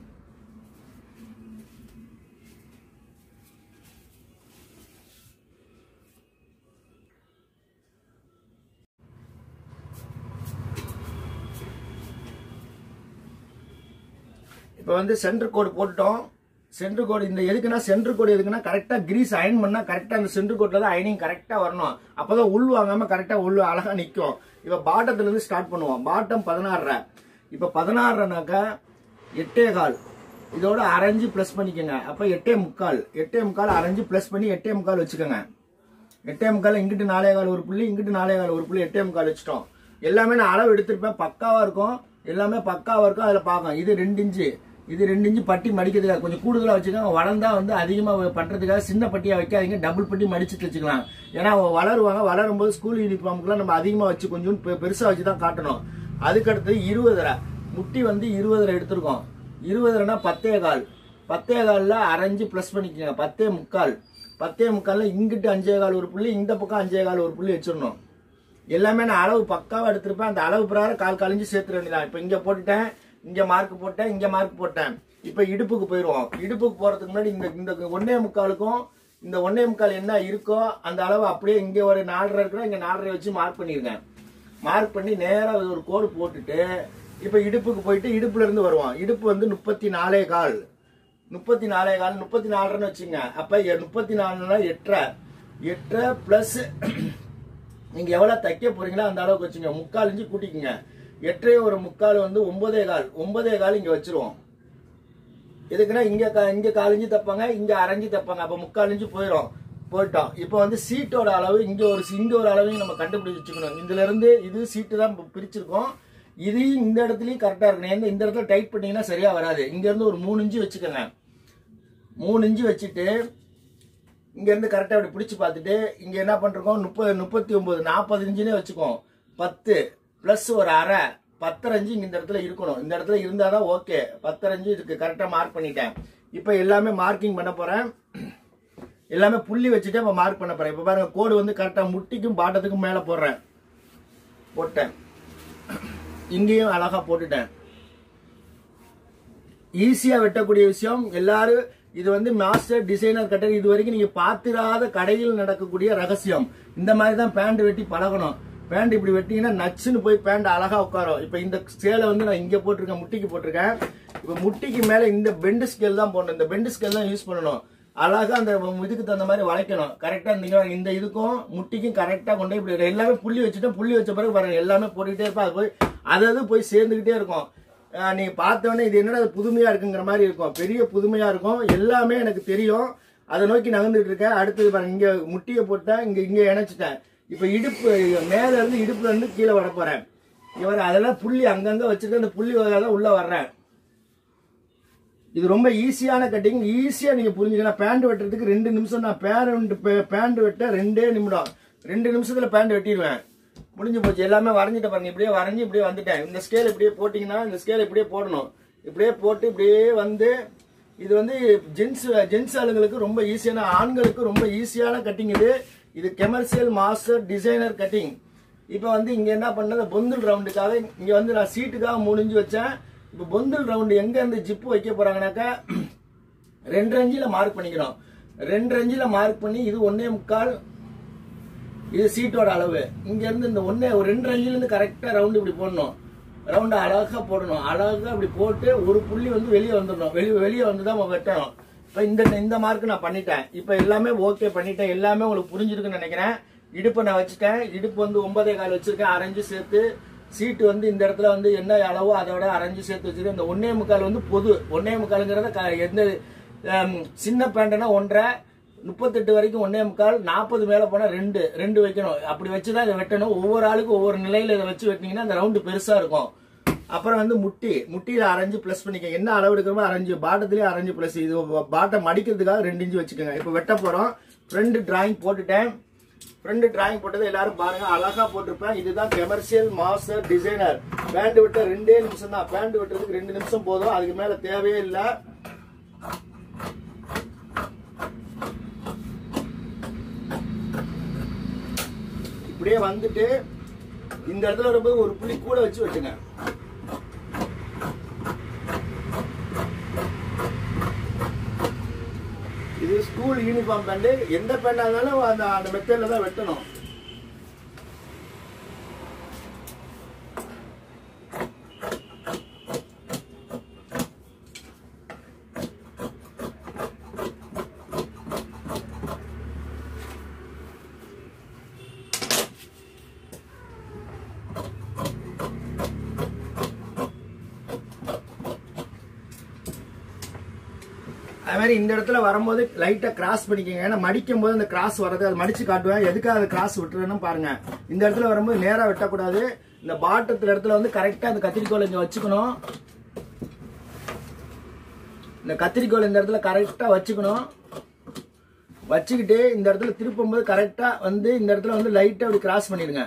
இப்போ வந்து சென்டர் கோடு போட்டுட்டோம் சென்டர் கோடு இந்த எதுக்குன்னா சென்டர் கோடு எதுக்குன்னா கரெக்டா கிரீஸ் அயன் பண்ணா கரெக்டா அந்த சென்டர் கோட்ல தான் அயனிங் கரெக்டா வரணும் அப்பதான் உள் வாங்காம கரெக்டா உள் அழகா நிக்கும் இப்ப பாட்டத்துல இருந்து ஸ்டார்ட் பண்ணுவோம் பாட்டம் பதினாறரை இப்ப பதினாறுனாக்கா எட்டே கால் இதோட அரைஞ்சு பிளஸ் பண்ணிக்கோங்க அப்ப எட்டே முக்கால் எட்டே முக்கால் அரைஞ்சு பிளஸ் பண்ணி எட்டே முக்கால் வச்சுக்கோங்க எட்டே முக்கால் இங்கிட்டு நாலே கால் ஒரு புள்ளி இங்கிட்டு நாலே கால் ஒரு புள்ளி எட்டே முக்கால் வச்சுட்டோம் எல்லாமே நான் அளவு எடுத்திருப்பேன் பக்காவா இருக்கும் எல்லாமே பக்காவா இருக்கும் அதுல பார்க்கும் இது ரெண்டு இன்ச்சு இது ரெண்டு இன்ச்சு பட்டி மடிக்கிறதுக்காக கொஞ்சம் கூடுதலா வச்சுக்கோங்க வளர்ந்தா வந்து அதிகமா பண்றதுக்காக சின்ன பட்டியா வைக்காதீங்க டபுள் பட்டி மடிச்சு வச்சுக்கலாம் ஏன்னா அவங்க வளருவாங்க வளரும் போது ஸ்கூல் யூனிஃபார்முக்குலாம் நம்ம அதிகமா வச்சு கொஞ்சம் பெ- பெருசா வச்சு தான் காட்டணும் அதுக்கடுத்து இருபதரை முட்டி வந்து இருபதரை எடுத்திருக்கோம் இருபதுனா பத்தே கால் பத்தே காலில் அரைஞ்சு ப்ளஸ் பண்ணிக்கோங்க பத்தே முக்கால் பத்தே முக்காலில் இங்கிட்டு அஞ்சே கால் ஒரு புள்ளி இந்த பக்கம் அஞ்சே கால் ஒரு புள்ளி வச்சிடணும் எல்லாமே நான் அளவு பக்காவா எடுத்திருப்பேன் அந்த அளவு பிரகாரம் கால் கழிஞ்சு சேர்த்துட வேண்டியதான் இப்போ இங்க போட்டுட்டேன் இங்க மார்க் போட்டேன் இங்க மார்க் போட்டேன் இப்போ இடுப்புக்கு போயிடுவோம் இடுப்புக்கு போறதுக்கு முன்னாடி இந்த இந்த ஒன்னே முக்காலுக்கும் இந்த ஒன்னே முக்கால் என்ன இருக்கோ அந்த அளவு அப்படியே இங்க ஒரு நாலரை இருக்குன்னா இங்க நாலரை வச்சு மார்க் பண்ணிருக்கேன் மார்க் பண்ணி நேரா ஒரு கோடு போட்டுட்டு இப்போ இடுப்புக்கு போயிட்டு இடுப்புல இருந்து வருவோம் இடுப்பு வந்து முப்பத்தி நாலே கால் முப்பத்தி நாலே கால் முப்பத்தி நாலுன்னு வச்சுங்க அப்ப எ- முப்பத்தி நாலுனா எட்டரை எட்டரை பிளஸ் நீங்க எவ்வளவு தைக்க போறீங்களோ அந்த அளவுக்கு வச்சுங்க முக்கால் இன்ச்சு கூட்டிக்கங்க எட்டரை ஒரு முக்கால் வந்து ஒன்பதே கால் ஒன்பதே கால் இங்க வச்சிருவோம் எதுக்குன்னா இங்க கா- இங்க கால் இன்ச்சு தைப்பாங்க இங்க அரைஞ்சு தைப்பாங்க அப்ப முக்கால் இன்ச்சு போயிடும் போயிட்டோம் இப்போ வந்து சீட்டோட அளவு இங்க ஒரு இங்க ஒரு அளவையும் நம்ம கண்டுபிடிச்சு வச்சுக்கணும் இதுல இருந்து இது சீட்டு தான் இப்ப பிரிச்சிருக்கோம் இதையும் இந்த இடத்துலயும் கரெக்டா இருக்கணும் ஏன்னா இந்த இடத்துல டைட் பண்ணீங்கன்னா சரியா வராது இங்க இருந்து ஒரு மூணு இன்ச்சு வச்சுக்கோங்க மூணு இன்ச்சு வச்சுட்டு இங்க இருந்து கரெக்டா அப்படி பிடிச்சு பார்த்துட்டு இங்க என்ன பண்றோம் முப்பது முப்பத்தி ஒன்பது நாற்பது இன்ச்சுனே வச்சுக்கோம் பத்து பிளஸ் ஒரு அரை பத்தரை இன்ச்சு இங்க இந்த இடத்துல இருக்கணும் இந்த இடத்துல இருந்தாதான் ஓகே பத்தரை இன்ச்சு இதுக்கு கரெக்டா மார்க் பண்ணிட்டேன் இப்போ எல்லாமே மார்க்கிங் பண்ண போறேன் எல்லாமே புள்ளி வச்சுட்டு இப்போ மார்க் பண்ண போறேன் இப்போ பாருங்க கோடு வந்து கரெக்டா முட்டிக்கும் பாட்டத்துக்கும் மேல போடுறேன் போட்டேன் இங்கேயும் அழகா போட்டுட்டேன் ஈஸியா வெட்டக்கூடிய விஷயம் எல்லாரும் இது வந்து மாஸ்டர் டிசைனர் கட்டர் இது வரைக்கும் நீங்க பார்த்திராத கடையில் நடக்கக்கூடிய ரகசியம் இந்த மாதிரி தான் பேண்ட் வெட்டி பழகணும் பேண்ட் இப்படி வெட்டிங்கன்னா நச்சுன்னு போய் பேண்ட் அழகா உட்காரும் இப்ப இந்த சேலை வந்து நான் இங்க போட்டிருக்கேன் முட்டிக்கு போட்டிருக்கேன் இப்ப முட்டிக்கு மேல இந்த பெண்டு ஸ்கேல் தான் போடணும் இந்த பெண்டு ஸ்கேல் தான் யூஸ் பண்ணணும் அழகா அந்த இதுக்கு தகுந்த மாதிரி வளைக்கணும் கரெக்டா இந்த இந்த இதுக்கும் முட்டிக்கும் கரெக்டா கொண்டு போய் இப்படி எல்லாமே புள்ளி வச்சுட்டோம் புள்ளி வச்ச பிறகு பாருங்க எல்லாமே போட்டுக்கிட்டே இருப்போம் அது போய் அதாவது போய் சேர்ந்துகிட்டே இருக்கும் ஆஹ் நீங்க பார்த்தோன்னே இது என்னடா இது புதுமையா இருக்குங்கிற மாதிரி இருக்கும் பெரிய புதுமையா இருக்கும் எல்லாமே எனக்கு தெரியும் அதை நோக்கி நகர்ந்துட்டு இருக்கேன் அடுத்தது பாருங்க இங்க முட்டியை போட்டேன் இங்க இங்க இணைச்சிட்டேன் இப்ப இடுப்பு மேல இருந்து இடுப்புல இருந்து கீழே வர போறேன் இவர் அதெல்லாம் புள்ளி அங்கங்க வச்சிருக்க அந்த புள்ளி வகையில தான் உள்ள வர்றேன் இது ரொம்ப ஈஸியான கட்டிங் ஈஸியா நீங்க புரிஞ்சுக்கலாம் பேண்ட் வெட்டுறதுக்கு ரெண்டு நிமிஷம் நான் பேண்ட் பேண்ட் வெட்ட ரெண்டே நிமிடம் ரெண்டு நிமிஷத்துல பேண்ட் வெட்டிடுவேன் முடிஞ்சு போச்சு எல்லாமே வரைஞ்சிட்ட பாருங்க இப்படியே வரைஞ்சி இப்படியே வந்துட்டேன் இந்த ஸ்கேல் இப்படியே போட்டீங்கன்னா இந்த ஸ்கேல் இப்படியே போடணும் இப்படியே போட்டு இப்படியே வந்து இது வந்து ஜென்ஸ் ஜென்ஸ் ஆளுங்களுக்கு ரொம்ப ஈஸியான ஆண்களுக்கு ரொம்ப ஈஸியான கட்டிங் இது இது கெமர்ஷியல் மாஸ்டர் டிசைனர் கட்டிங் இப்போ வந்து இங்க என்ன பண்ணது பொந்தில் ரவுண்டுக்காக இங்க வந்து நான் சீட்டுக்காக முடிஞ்சு வச்சேன் இப்போ பொந்தில் ரவுண்டு எங்க இருந்து ஜிப்பு வைக்க போறாங்கனாக்கா ரெண்டு ரஞ்சில மார்க் பண்ணிக்கணும் ரெண்டு ரஞ்சில மார்க் பண்ணி இது ஒன்னே முக்கால் இது சீட்டோட அளவு இங்க இருந்து இந்த ஒன்னே ஒரு ரெண்டு ரஞ்சில இருந்து கரெக்டா ரவுண்டு இப்படி போடணும் ரவுண்டு அழகா போடணும் அழகா இப்படி போட்டு ஒரு புள்ளி வந்து வெளியே வந்துடணும் வெளியே வெளியே வந்து தான் வெட்டணும் இப்ப இந்த இந்த மார்க் நான் பண்ணிட்டேன் இப்ப எல்லாமே ஓகே பண்ணிட்டேன் எல்லாமே உங்களுக்கு புரிஞ்சிருக்குன்னு நினைக்கிறேன் இடுப்பை நான் வச்சுட்டேன் இடுப்பு வந்து ஒன்பதே கால் வச்சிருக்கேன் அரைஞ்சு சேர்த்து சீட்டு வந்து இந்த இடத்துல வந்து என்ன அளவோ அதோட அரைஞ்சு சேர்த்து வச்சிருக்கேன் இந்த ஒன்னே முக்கால் வந்து பொது ஒன்னே முக்காலுங்கிறத க- எந்த ஹம், சின்ன பேண்ட்னா ஒன்றரை முப்பத்தெட்டு வரைக்கும் ஒன்னே முக்கால் நாற்பது மேல போனா ரெண்டு ரெண்டு வைக்கணும் அப்படி வச்சுதான் இதை வெட்டணும் ஒவ்வொரு ஆளுக்கும் ஒவ்வொரு நிலையில இதை வச்சு வெட்டினீங்கன்னா அந்த ரவுண்டு பெருசா இருக்கும் அப்புறம் வந்து முட்டி முட்டியில அரைஞ்சு பிளஸ் பண்ணிக்க என்ன அளவு எடுக்கிறோமோ அரைஞ்சு பாட்டத்திலேயே அரைஞ்சு பிளஸ் இது பாட்டை மடிக்கிறதுக்காக ரெண்டு இன்ச்சு வச்சுக்கோங்க இப்போ வெட்ட போறோம் ஃப்ரெண்டு டிராயிங் போட்டுட்டேன் ஃப்ரெண்டு டிராயிங் போட்டதை எல்லாரும் பாருங்க அழகா போட்டிருப்பேன் இதுதான் கமர்ஷியல் மாஸ்டர் டிசைனர் பேண்ட் வெட்ட ரெண்டே நிமிஷம் தான் பேண்ட் வெட்டுறதுக்கு ரெண்டு நிமிஷம் போதும் அதுக்கு மேல தேவையே இல்லை இப்படியே வந்துட்டு இந்த இடத்துல ரொம்ப ஒரு புள்ளி கூட வச்சு வெட்டுங்க இது ஸ்கூல் யூனிஃபார்ம் பேண்ட் எந்த பேண்டா இருந்தாலும் அந்த அந்த மெத்தட்ல தான் வெட்டணும் அது மாதிரி இந்த இடத்துல வரும்போது லைட்டா கிராஸ் பண்ணிக்கோங்க ஏன்னா மடிக்கும் போது அந்த கிராஸ் வர்றது அது மடிச்சு காட்டுவேன் எதுக்காக அது கிராஸ் விட்டுறேன்னு பாருங்க இந்த இடத்துல வரும்போது நேரா வெட்டக்கூடாது இந்த பாட்டத்துல இடத்துல வந்து கரெக்டா அந்த கத்திரிக்கோல் இங்க வச்சுக்கணும் இந்த கத்திரிக்கோல் இந்த இடத்துல கரெக்டா வச்சுக்கணும் வச்சுக்கிட்டு இந்த இடத்துல திருப்பும் போது கரெக்டா வந்து இந்த இடத்துல வந்து லைட்டா அப்படி கிராஸ் பண்ணிடுங்க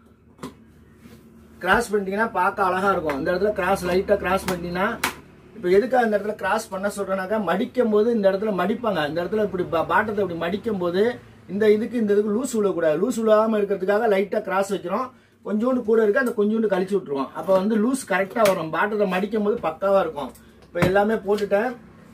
கிராஸ் பண்ணிட்டீங்கன்னா பார்க்க அழகா இருக்கும் இந்த இடத்துல கிராஸ் லைட்டா கிராஸ் பண்ணிட்டீங்கன்னா இப்போ எதுக்காக இந்த இடத்துல கிராஸ் பண்ண சொல்றேனாக்கா மடிக்கும் போது இந்த இடத்துல மடிப்பாங்க இந்த இடத்துல இப்படி பா- பாட்டத்தை இப்படி மடிக்கும் போது இந்த இதுக்கு இந்த இதுக்கு லூஸ் விழக்கூடாது லூஸ் விழாம இருக்கிறதுக்காக லைட்டா கிராஸ் வைக்கிறோம் கொஞ்சோண்டு கூட இருக்கு அந்த கொஞ்சோண்டு கழிச்சு விட்டுருவோம் அப்போ வந்து லூஸ் கரெக்டா வரும் பாட்டத்தை மடிக்கும் போது பக்காவா இருக்கும் இப்போ எல்லாமே போட்டுட்டேன்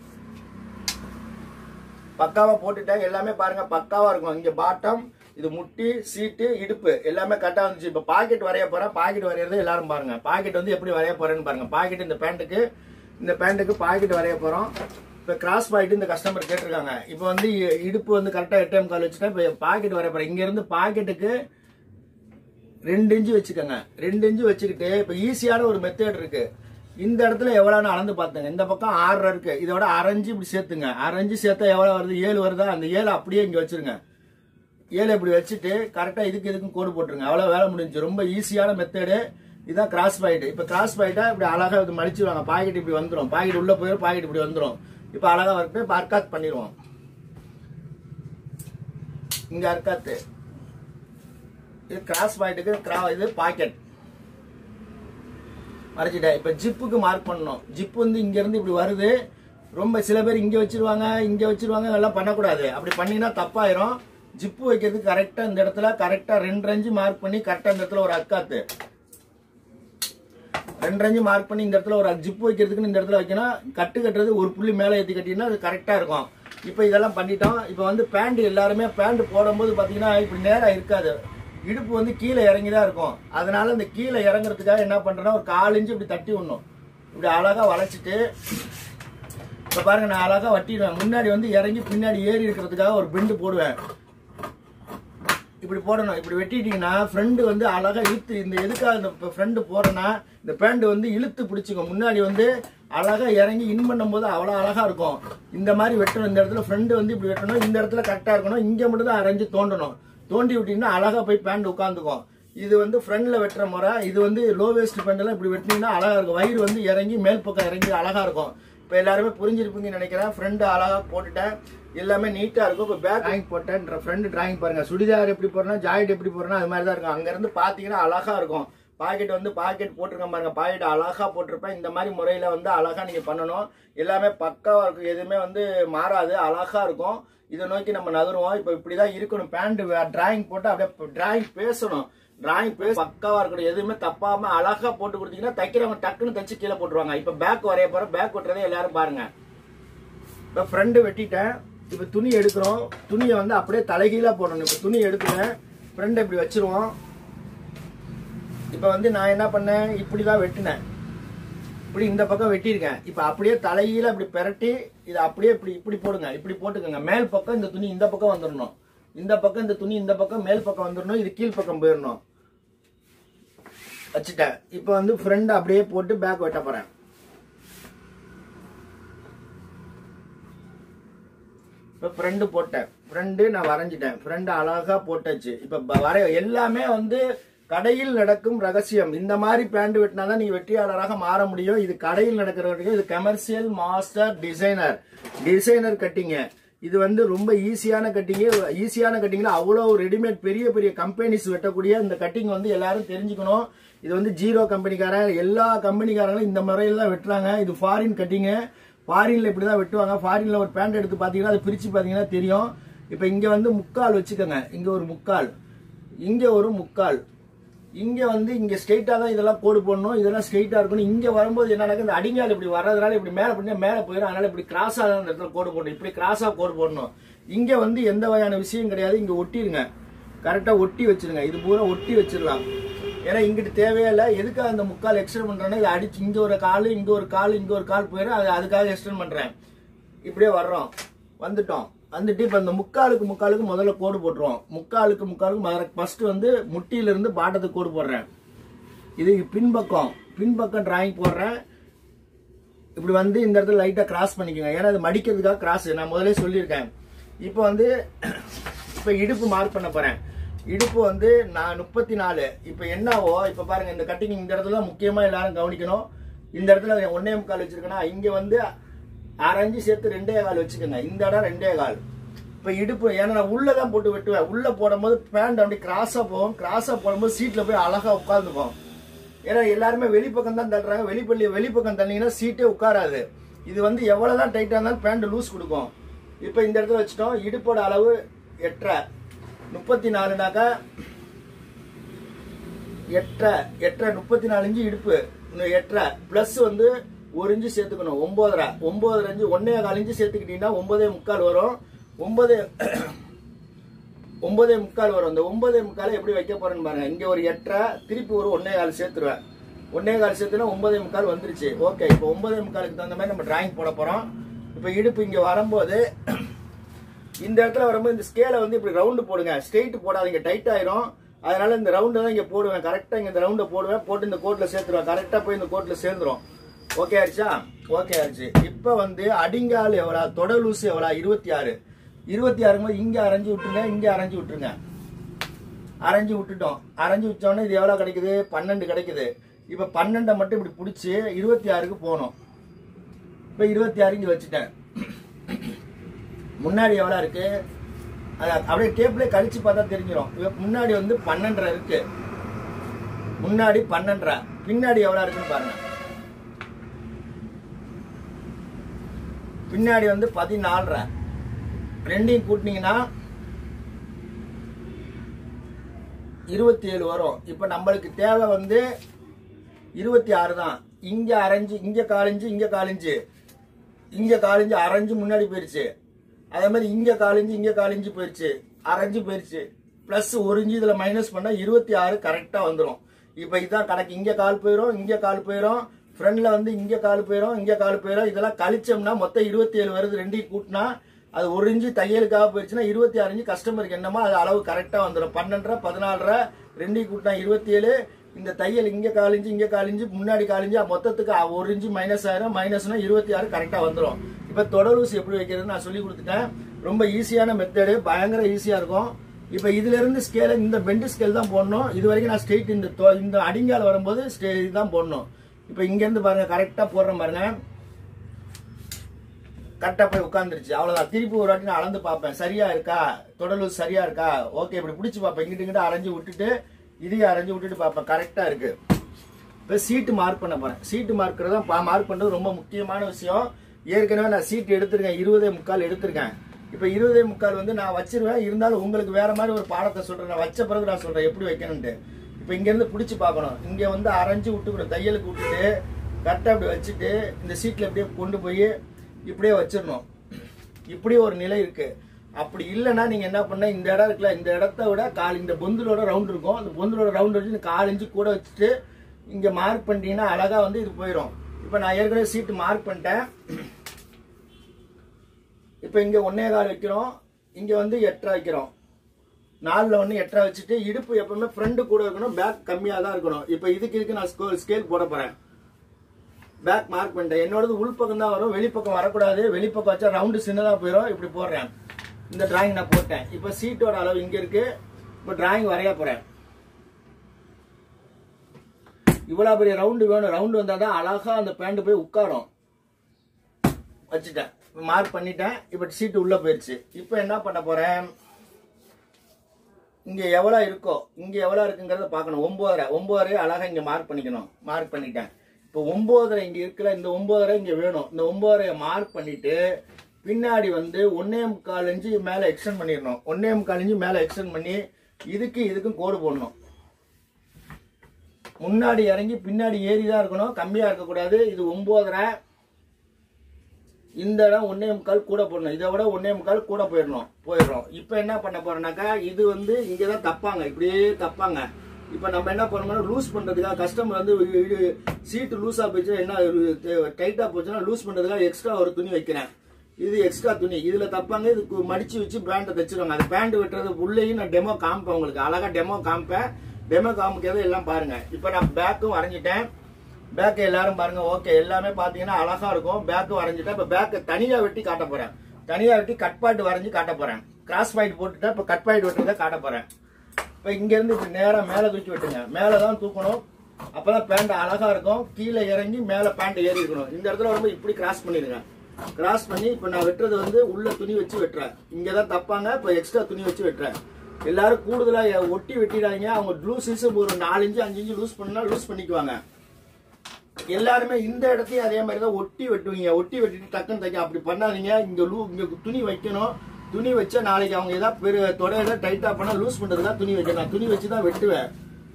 பக்காவா போட்டுட்டேன் எல்லாமே பாருங்க பக்காவா இருக்கும் இங்க பாட்டம் இது முட்டி சீட்டு இடுப்பு எல்லாமே கரெக்டா வந்துச்சு இப்ப பாக்கெட் வரைய போறேன் பாக்கெட் வரையறது எல்லாரும் பாருங்க பாக்கெட் வந்து எப்படி வரைய போறேன்னு பாருங்க பாக்கெட் இந்த பேண்ட்டுக்கு இந்த பேண்ட்டுக்கு பாக்கெட் வரைய போறோம் இப்ப கிராஸ் பாக்கெட் இந்த கஸ்டமர் கேட்டிருக்காங்க இப்போ வந்து இ- இடுப்பு வந்து கரெக்டா எட்டேம் கால் வச்சுட்டேன் இப்ப பாக்கெட் வரைய போறேன் இங்க இருந்து பாக்கெட்டுக்கு ரெண்டு இன்ச்சு வச்சுக்கோங்க ரெண்டு இன்ச்சு வச்சுக்கிட்டு இப்ப ஈஸியான ஒரு மெத்தட் இருக்கு இந்த இடத்துல எவ்வளவுன்னு அளந்து பார்த்துங்க இந்த பக்கம் ஆறரை இருக்கு இதோட அரைஞ்சு இப்படி சேர்த்துங்க அரைஞ்சு சேர்த்தா எவ்வளவு வருது ஏழு வருதா அந்த ஏழு அப்படியே இங்க வச்சிருங்க ஏழு இப்படி வச்சுட்டு கரெக்டா இதுக்கு இதுக்கும் கோடு போட்டுருங்க அவ்வளவு வேலை முடிஞ்சு ரொம்ப ஈஸியான மெத்தடு இதுதான் கிராஸ் பாயிண்ட் இப்ப கிராஸ் பாயிண்டா இப்படி அழகா இது மடிச்சிருவாங்க பாக்கெட் இப்படி வந்துரும் பாக்கெட் உள்ள போயிடும் பாக்கெட் இப்படி வந்துரும் இப்ப அழகா வரட்டு இப்ப அர்க்காத் பண்ணிடுவோம் இங்க அர்க்காத்து இது கிராஸ் பாயிண்ட்டுக்கு கிரா இது பாக்கெட் மறைச்சிட்டேன் இப்ப ஜிப்புக்கு மார்க் பண்ணணும் ஜிப் வந்து இங்க இருந்து இப்படி வருது ரொம்ப சில பேர் இங்க வச்சிருவாங்க இங்க வச்சிருவாங்க எல்லாம் பண்ணக்கூடாது அப்படி பண்ணினா தப்பாயிரும் ஜிப்பு வைக்கிறதுக்கு கரெக்டா இந்த இடத்துல கரெக்டா ரெண்டு ரஞ்சு மார்க் பண்ணி கரெக்டா இந்த இடத்துல ஒரு அக்காத்து ரெண்டு ரஞ்சு மார்க் பண்ணி இந்த இடத்துல ஒரு ஜிப்பு வைக்கிறதுக்குன்னு இந்த இடத்துல வைக்கணும் கட்டு கட்டுறது ஒரு புள்ளி மேலே ஏற்றி கட்டினா அது கரெக்டா இருக்கும் இப்போ இதெல்லாம் பண்ணிட்டோம் இப்போ வந்து பேண்ட் எல்லாருமே பேண்ட் போடும்போது பார்த்தீங்கன்னா இப்படி நேரா இருக்காது இடுப்பு வந்து கீழே இறங்கி தான் இருக்கும் அதனால இந்த கீழே இறங்குறதுக்காக என்ன பண்றேன்னா ஒரு கால் இன்ச்சு இப்படி தட்டி விடணும் இப்படி அழகா வளைச்சிட்டு இப்போ பாருங்க நான் அழகா வட்டிடுவேன் முன்னாடி வந்து இறங்கி பின்னாடி ஏறி இருக்கிறதுக்காக ஒரு பெண்டு போடுவேன் இப்படி போடணும் இப்படி வெட்டிட்டீங்கன்னா ஃப்ரெண்டு வந்து அழகா இழுத்து இந்த எதுக்காக இந்த ஃப்ரெண்டு போறேன்னா இந்த பேண்ட் வந்து இழுத்து பிடிச்சிக்கும் முன்னாடி வந்து அழகா இறங்கி இன் பண்ணும்போது அவ்வளோ அழகா இருக்கும் இந்த மாதிரி வெட்டணும் இந்த இடத்துல ஃப்ரெண்டு வந்து இப்படி வெட்டணும் இந்த இடத்துல கரெக்டா இருக்கணும் இங்க மட்டும் தான் அரைஞ்சு தோண்டணும் தோண்டி விட்டீங்கன்னா அழகா போய் பேண்ட் உட்காந்துக்கும் இது வந்து ஃப்ரண்ட்ல வெட்டுற முறை இது வந்து லோ வேஸ்ட் பேண்ட் எல்லாம் இப்படி வெட்டினீங்கன்னா அழகா இருக்கும் வயிறு வந்து இறங்கி மேல் பக்கம் இறங்கி அழகா இருக்கும் இப்போ எல்லாருமே புரிஞ்சிருப்பீங்கன்னு நினைக்கிறேன் ஃப்ரெண்டு அழகா போட்டுட்டேன் எல்லாமே நீட்டா இருக்கும் இப்போ பேக் டிராயிங் போட்டேன் ஃப்ரெண்டு டிராயிங் பாருங்க சுடிதார் எப்படி போறேன்னா ஜாக்கெட் எப்படி போறேன்னா அது மாதிரி தான் இருக்கும் அங்க இருந்து பாத்தீங்கன்னா அழகா இருக்கும் பாக்கெட் வந்து பாக்கெட் போட்டிருக்கேன் பாருங்க பாக்கெட் அழகா போட்டிருப்பேன் இந்த மாதிரி முறையில வந்து அழகா நீங்க பண்ணணும் எல்லாமே பக்காவா இருக்கும் எதுவுமே வந்து மாறாது அழகா இருக்கும் இதை நோக்கி நம்ம நகருவோம் இப்போ இப்படிதான் இருக்கணும் பேண்ட் டிராயிங் போட்டு அப்படியே டிராயிங் பேசணும் டிராயிங் பேச பக்காவா இருக்கணும் எதுவுமே தப்பாம அழகா போட்டு கொடுத்தீங்கன்னா தைக்கிறவங்க டக்குன்னு தைச்சு கீழே போட்டுருவாங்க இப்ப பேக் வரைய போற பேக் வெட்டுறதை எல்லாரும் பாருங்க இப்ப ஃப்ரண்ட் வெட்டிட்டேன் இப்ப துணி எடுக்கிறோம் துணியை வந்து அப்படியே தலைகீழா போடணும் இப்ப துணி எடுக்கிறேன் ஃப்ரண்ட் இப்படி வச்சிருவோம் இப்ப வந்து நான் என்ன பண்ணேன் இப்படிதான் வெட்டினேன் இப்படி இந்த பக்கம் வெட்டியிருக்கேன் இப்ப அப்படியே தலைகீழ இப்படி பெரட்டி இதை அப்படியே இப்படி இப்படி போடுங்க இப்படி போட்டுக்கோங்க மேல் பக்கம் இந்த துணி இந்த பக்கம் வந்துடணும் இந்த பக்கம் இந்த துணி இந்த பக்கம் மேல் பக்கம் வந்துடணும் இது கீழ் பக்கம் போயிடணும் வச்சுட்டேன் இப்போ வந்து ஃப்ரண்ட் அப்படியே போட்டு பேக் வெட்ட போறேன் இப்போ ஃப்ரண்ட் போட்டேன் ஃப்ரெண்டு நான் வரைஞ்சிட்டேன் ஃப்ரெண்டு அழகா போட்டாச்சு இப்ப ப- வர எல்லாமே வந்து கடையில் நடக்கும் ரகசியம் இந்த மாதிரி பேண்ட் வெட்டினா தான் நீங்க வெற்றியாளராக மாற முடியும் இது கடையில் நடக்கிற வரைக்கும் இது கமர்ஷியல் மாஸ்டர் டிசைனர் டிசைனர் கட்டிங்க இது வந்து ரொம்ப ஈஸியான கட்டிங்கு ஈஸியான கட்டிங்ல அவ்வளோ ரெடிமேட் பெரிய பெரிய கம்பெனிஸ் வெட்டக்கூடிய இந்த கட்டிங் வந்து எல்லாரும் தெரிஞ்சுக்கணும் இது வந்து ஜீரோ கம்பெனிக்காரன் எல்லா கம்பெனிக்காரங்களும் இந்த முறையில் தான் வெட்டுறாங்க இது ஃபாரின் கட்டிங்கு ஃபாரின்ல இப்படி தான் வெட்டுவாங்க ஃபாரின்ல ஒரு பேண்ட் எடுத்து பார்த்தீங்கன்னா அதை பிரிச்சு பார்த்தீங்கன்னா தெரியும் இப்போ இங்க வந்து முக்கால் வச்சுக்கோங்க இங்க ஒரு முக்கால் இங்க ஒரு முக்கால் இங்க வந்து இங்க ஸ்ட்ரெயிட்டா தான் இதெல்லாம் கோடு போடணும் இதெல்லாம் ஸ்ட்ரெயிட்டா இருக்கணும் இங்க வரும்போது என்ன நடக்குது இந்த அடிங்கால் இப்படி வர்றதுனால இப்படி மேல பண்ணி மேல போயிடும் அதனால இப்படி கிராஸா தான் இந்த இடத்துல கோடு போடணும் இப்படி கிராஸா கோடு போடணும் இங்க வந்து எந்த வகையான விஷயம் கிடையாது இங்க ஒட்டிருங்க கரெக்டா ஒட்டி வச்சிருங்க இது பூரா ஒட்டி வச்சிடலாம் ஏன்னா இங்கிட்டு தேவையில்லை எதுக்காக அந்த முக்கால் எக்ஸ்டெண்ட் பண்றேன்னா இதை அடிச்சு இங்க ஒரு கால் இங்க ஒரு கால் இங்க ஒரு கால் போயிடும் அது அதுக்காக எக்ஸ்டெண்ட் பண்றேன் இப்படியே வர்றோம் வந்துட்டோம் வந்துட்டு இப்ப இந்த முக்காலுக்கு முக்காலுக்கு முதல்ல கோடு போட்டுருவோம் முக்காலுக்கு முக்காலுக்கு ஃபர்ஸ்ட் வந்து முட்டியில இருந்து பாட்டத்துக்கு கோடு போடுறேன் இது பின்பக்கம் பின்பக்கம் டிராயிங் போடுறேன் இப்படி வந்து இந்த இடத்துல லைட்டா கிராஸ் பண்ணிக்கோங்க ஏன்னா அது மடிக்கிறதுக்காக கிராஸ் நான் முதல்ல சொல்லியிருக்கேன் இப்போ வந்து இப்போ இடுப்பு மார்க் பண்ண போறேன் இடுப்பு வந்து நான் முப்பத்தி நாலு இப்போ என்னவோ இப்போ பாருங்க இந்த கட்டிங் இந்த இடத்துல தான் முக்கியமா எல்லாரும் கவனிக்கணும் இந்த இடத்துல ஒன்னே முக்கால் வச்சிருக்கேன்னா இங்க வந்து அரைஞ்சு சேர்த்து ரெண்டே கால் வச்சுக்கோங்க இந்த இடம் ரெண்டே கால் இப்போ இடுப்பு ஏன்னா நான் உள்ளதான் போட்டு வெட்டுவேன் உள்ள போடும்போது பேண்ட் அப்படி கிராஸா போகும் கிராஸா போடும்போது சீட்ல போய் அழகா உட்காந்துக்கும் ஏன்னா எல்லாருமே வெளிப்பக்கம் தான் தள்ளுறாங்க வெளிப்பள்ளி வெளிப்பக்கம் தள்ளீங்கன்னா சீட்டே உட்காராது இது வந்து எவ்வளவுதான் டைட்டா இருந்தாலும் பேண்ட் லூஸ் கொடுக்கும் இப்போ இந்த இடத்துல வச்சுட்டோம் இடுப்போட அளவு எட்டரை முப்பத்தி நாலுனாக்கா எட்டரை எட்டரை முப்பத்தி நாலு இன்ச்சு இடுப்பு இந்த எட்டரை பிளஸ் வந்து ஒரு இன்ச்சு சேர்த்துக்கணும் ஒன்பதரை ஒன்பதரை இன்ச்சு ஒன்னே கால் இன்ச்சு சேர்த்துக்கிட்டீங்கன்னா ஒன்பதே முக்கால் வரும் ஒன்பது ஒன்பதே முக்கால் வரும் இந்த ஒன்பதே முக்கால் எப்படி வைக்க போறேன்னு பாருங்க இங்க ஒரு எட்டரை திருப்பி ஒரு ஒன்னே கால் சேர்த்துருவேன் ஒன்னே கால் சேர்த்துனா ஒன்பதே முக்கால் வந்துருச்சு ஓகே இப்போ ஒன்பதே முக்காலுக்கு தகுந்த மாதிரி நம்ம டிராயிங் போட போறோம் இப்போ இடுப்பு இங்க வரும்போது இந்த இடத்துல வரும்போது இந்த ஸ்கேலை வந்து இப்படி ரவுண்டு போடுங்க ஸ்ட்ரெயிட் போடாதீங்க டைட் ஆயிரும் அதனால இந்த ரவுண்டை தான் இங்க போடுவேன் கரெக்டா இங்க இந்த ரவுண்டை போடுவேன் போட்டு இந்த கோட்ல சேர்த்துருவேன் கரெக்டா போய் இந்த கோட்ல சேர்ந்துரும் ஓகே ஆயிடுச்சா ஓகே ஆயிடுச்சு இப்போ வந்து அடிங்கால் எவ்வளோ தொட லூசு எவ்வளோ இருபத்தி ஆறு இருபத்தி ஆறுங்க போது இங்க அரைஞ்சு விட்டுருங்க இங்க அரைஞ்சு விட்டுருங்க அரைஞ்சு விட்டுட்டோம் அரைஞ்சு வச்சோடனே இது எவ்வளோ கிடைக்குது பன்னெண்டு கிடைக்குது இப்போ பன்னெண்டை மட்டும் இப்படி பிடிச்சி இருபத்தி ஆறுக்கு போகணும் இப்போ இருபத்தி ஆறு இங்கே வச்சுட்டேன் முன்னாடி எவ்வளோ இருக்கு அது அப்படியே டேப்லேயே கழிச்சு பார்த்தா தெரிஞ்சிடும் இப்போ முன்னாடி வந்து பன்னெண்டரை இருக்கு முன்னாடி பன்னெண்டரை பின்னாடி எவ்வளோ இருக்குன்னு பாருங்க பின்னாடி வந்து பதினாலரை ரெண்டையும் கூட்டினீங்கன்னா இருபத்தி ஏழு வரும் இப்போ நம்மளுக்கு தேவை வந்து இருபத்தி ஆறு தான் இங்க அரைஞ்சு இங்க காலிஞ்சு இங்க காலிஞ்சு இங்க காலிஞ்சு அரைஞ்சு முன்னாடி போயிருச்சு அதே மாதிரி இங்க காலிஞ்சு இங்க காலிஞ்சு போயிருச்சு அரைஞ்சு போயிருச்சு பிளஸ் ஒரு இன்ச்சு இதுல மைனஸ் பண்ணா இருபத்தி ஆறு கரெக்டா வந்துடும் இப்போ இதான் கணக்கு இங்க கால் போயிடும் இங்க கால் போயிடும் ஃப்ரண்ட்ல வந்து இங்க கால் போயிடும் இங்க கால் போயிடும் இதெல்லாம் கழிச்சோம்னா மொத்தம் இருபத்தி ஏழு வருது ரெண்டையும் கூட்டினா அது ஒரு இன்ச்சு தையலுக்காக போயிடுச்சுன்னா இருபத்தி ஆறு இன்ச்சு கஸ்டமருக்கு என்னமோ அது அளவு கரெக்டா வந்துடும் பன்னெண்டரை பதினாலரை ரெண்டையும் கூட்டினா இருபத்தி ஏழு இந்த தையல் இங்க காலிஞ்சு இங்க காலிஞ்சு முன்னாடி காலிஞ்சு மொத்தத்துக்கு அ- ஒரு இன்ச்சு மைனஸ் ஆயிரும் மைனஸ்னா இருபத்தி ஆறு கரெக்டா வந்துடும் இப்ப தொடர்லூசி எப்படி வைக்கிறதுன்னு நான் சொல்லி கொடுத்துட்டேன் ரொம்ப ஈஸியான மெத்தடு பயங்கர ஈஸியா இருக்கும் இப்ப இதுல இருந்து ஸ்கேல இந்த பெண்டு ஸ்கேல் தான் போடணும் இது வரைக்கும் நான் ஸ்ட்ரெயிட் இந்த தொ- இந்த அடிங்கால வரும்போது ஸ்டே இதுதான் போடணும் இப்ப இங்க இருந்து பாருங்க கரெக்டா போடுறேன் பாருங்க கரெக்டா போய் உட்காந்துருச்சு அவ்வளவுதான் திருப்பி ஒரு வாட்டி நான் அளந்து பார்ப்பேன் சரியா இருக்கா தொடர்லூசி சரியா இருக்கா ஓகே இப்படி பிடிச்சு பார்ப்பேன் இங்கிட்டு இங்கிட்ட அரைஞ்சு விட்டுட்டு இதையும் அரைஞ்சு விட்டுட்டு பார்ப்பேன் கரெக்டா இருக்கு இப்போ சீட்டு மார்க் பண்ண போறேன் சீட்டு மார்க்கிறது தான் மார்க் பண்றது ரொம்ப முக்கியமான விஷயம் ஏற்கனவே நான் சீட் எடுத்திருக்கேன் இருபதே முக்கால் எடுத்திருக்கேன் இப்போ இருபதே முக்கால் வந்து நான் வச்சிருவேன் இருந்தாலும் உங்களுக்கு வேற மாதிரி ஒரு பாடத்தை சொல்றேன் நான் வச்ச பிறகு நான் சொல்றேன் எப்படி வைக்கணும்ட்டு இப்போ இங்க இருந்து பிடிச்சு பார்க்கணும் இங்க வந்து அரைஞ்சு விட்டுக்கணும் தையலுக்கு விட்டுட்டு கரெக்டாக அப்படி வச்சுட்டு இந்த சீட்ல இப்படியே கொண்டு போய் இப்படியே வச்சிடணும் இப்படி ஒரு நிலை இருக்கு அப்படி இல்லைன்னா நீங்க என்ன பண்ண இந்த இடம் இருக்குல்ல இந்த இடத்த விட கால் இந்த பொந்துலோட ரவுண்ட் இருக்கும் அந்த பொந்துலோட ரவுண்ட் வச்சு இந்த கால் இன்ச்சு கூட வச்சுட்டு இங்க மார்க் பண்ணிட்டீங்கன்னா அழகா வந்து இது போயிடும் இப்போ நான் ஏற்கனவே சீட்டு மார்க் பண்ணிட்டேன் இப்போ இங்க ஒன்னே கால் வைக்கிறோம் இங்க வந்து எட்டரை வைக்கிறோம் நாலுல ஒன்று எட்டரை வச்சுட்டு இடுப்பு எப்பவுமே ஃப்ரண்ட் கூட இருக்கணும் பேக் கம்மியாக தான் இருக்கணும் இப்போ இதுக்கு இதுக்கு நான் ஸ்கேல் ஸ்கேல் போட போறேன் பேக் மார்க் பண்ணிட்டேன் என்னோடது உள்பக்கம் தான் வரும் வெளிப்பக்கம் வரக்கூடாது வெளிப்பக்கம் வச்சா ரவுண்டு சின்னதாக போயிடும் இப்படி போடுறேன் இந்த டிராயிங் நான் போட்டேன் இப்போ சீட்டோட அளவு இங்க இருக்கு இப்போ டிராயிங் வரைய போறேன் இவ்வளவு பெரிய ரவுண்டு வேணும் ரவுண்டு வந்தா தான் அழகா அந்த பேண்ட் போய் உட்காரும் வச்சுட்டேன் மார்க் பண்ணிட்டேன் இப்போ சீட்டு உள்ள போயிருச்சு இப்போ என்ன பண்ண போறேன் இங்க எவ்வளவு இருக்கோ இங்க எவ்வளவு இருக்குங்கிறத பார்க்கணும் ஒன்பதரை ஒன்பதரை அழகா இங்க மார்க் பண்ணிக்கணும் மார்க் பண்ணிட்டேன் இப்போ ஒன்பதரை இங்க இருக்குல்ல இந்த ஒன்பதரை இங்க வேணும் இந்த ஒன்பதரைய மார்க் பண்ணிட்டு பின்னாடி வந்து ஒன்னே முக்கால் இன்ச்சு மேல எக்ஸ்டெண்ட் பண்ணிடணும் ஒன்னே முக்கால் இன்ச்சு மேல எக்ஸ்டெண்ட் பண்ணி இதுக்கு இதுக்கும் கோடு போடணும் முன்னாடி இறங்கி பின்னாடி ஏறி தான் இருக்கணும் கம்மியா இருக்கக்கூடாது இது ஒன்பதரை இந்த இடம் ஒன்னே முக்கால் கூட போடணும் இதை விட ஒன்னே முக்கால் கூட போயிடணும் போயிடுறோம் இப்போ என்ன பண்ண போறோம்னாக்கா இது வந்து இங்கே தான் தப்பாங்க இப்படியே தப்பாங்க இப்போ நம்ம என்ன பண்ணோம்னா லூஸ் பண்றதுக்காக கஸ்டமர் வந்து சீட்டு லூஸா போச்சுன்னா என்ன டைட்டா போச்சுன்னா லூஸ் பண்றதுக்காக எக்ஸ்ட்ரா ஒரு துணி வைக்கிறேன் இது எக்ஸ்ட்ரா துணி இதுல தப்பாங்க இது கு- மடிச்சு வச்சு பேண்ட்டை தச்சிருவாங்க அது பேண்ட் வெட்டுறது உள்ளேயும் நான் டெமோ காமிப்பேன் உங்களுக்கு அழகா டெமோ காமிப்பேன் டெமோ காமிக்கிறது எல்லாம் பாருங்க இப்போ நான் பேக்கும் வரைஞ்சிட்டேன் பேக் எல்லாரும் பாருங்க ஓகே எல்லாமே பாத்தீங்கன்னா அழகா இருக்கும் பேக் வரைஞ்சிட்டேன் இப்ப பேக் தனியா வெட்டி காட்ட போறேன் தனியா வெட்டி கட் பாயிண்ட் வரைஞ்சு காட்ட போறேன் கிராஸ் பாயிண்ட் போட்டுட்டா இப்ப கட் பாயிண்ட் வெட்டுறத காட்ட போறேன் இப்ப இங்க இருந்து இப்ப நேரா மேல தூக்கி வெட்டுங்க மேலதான் தூக்கணும் அப்பதான் பேண்ட் அழகா இருக்கும் கீழே இறங்கி மேல பேண்ட் ஏறி இருக்கணும் இந்த இடத்துல வரும்போது இப்படி கிராஸ் பண்ணிடுங்க கிராஸ் பண்ணி இப்ப நான் வெட்டுறது வந்து உள்ள துணி வச்சு வெட்டுறேன் இங்கதான் தப்பாங்க இப்ப எக்ஸ்ட்ரா துணி வச்சு வெட்டுறேன் எல்லாரும் கூடுதலா ஒட்டி வெட்டிடாதீங்க அவங்க லூஸ் ஒரு நாலு இன்ச்சு அஞ்சு இன்ச்சு லூஸ் பண்ணா லூஸ் பண்ணிக்குவாங்க எல்லாருமே இந்த இடத்தையும் அதே மாதிரி தான் ஒட்டி வெட்டுவீங்க ஒட்டி வெட்டிட்டு டக்குன்னு தைக்க அப்படி பண்ணாதீங்க இங்க லூ இங்க துணி வைக்கணும் துணி வச்சா நாளைக்கு அவங்க ஏதாவது பெரு தொடையில டைட்டா பண்ணா லூஸ் பண்றதுக்கு துணி வைக்கணும் நான் துணி வச்சு தான் வெட்டுவேன்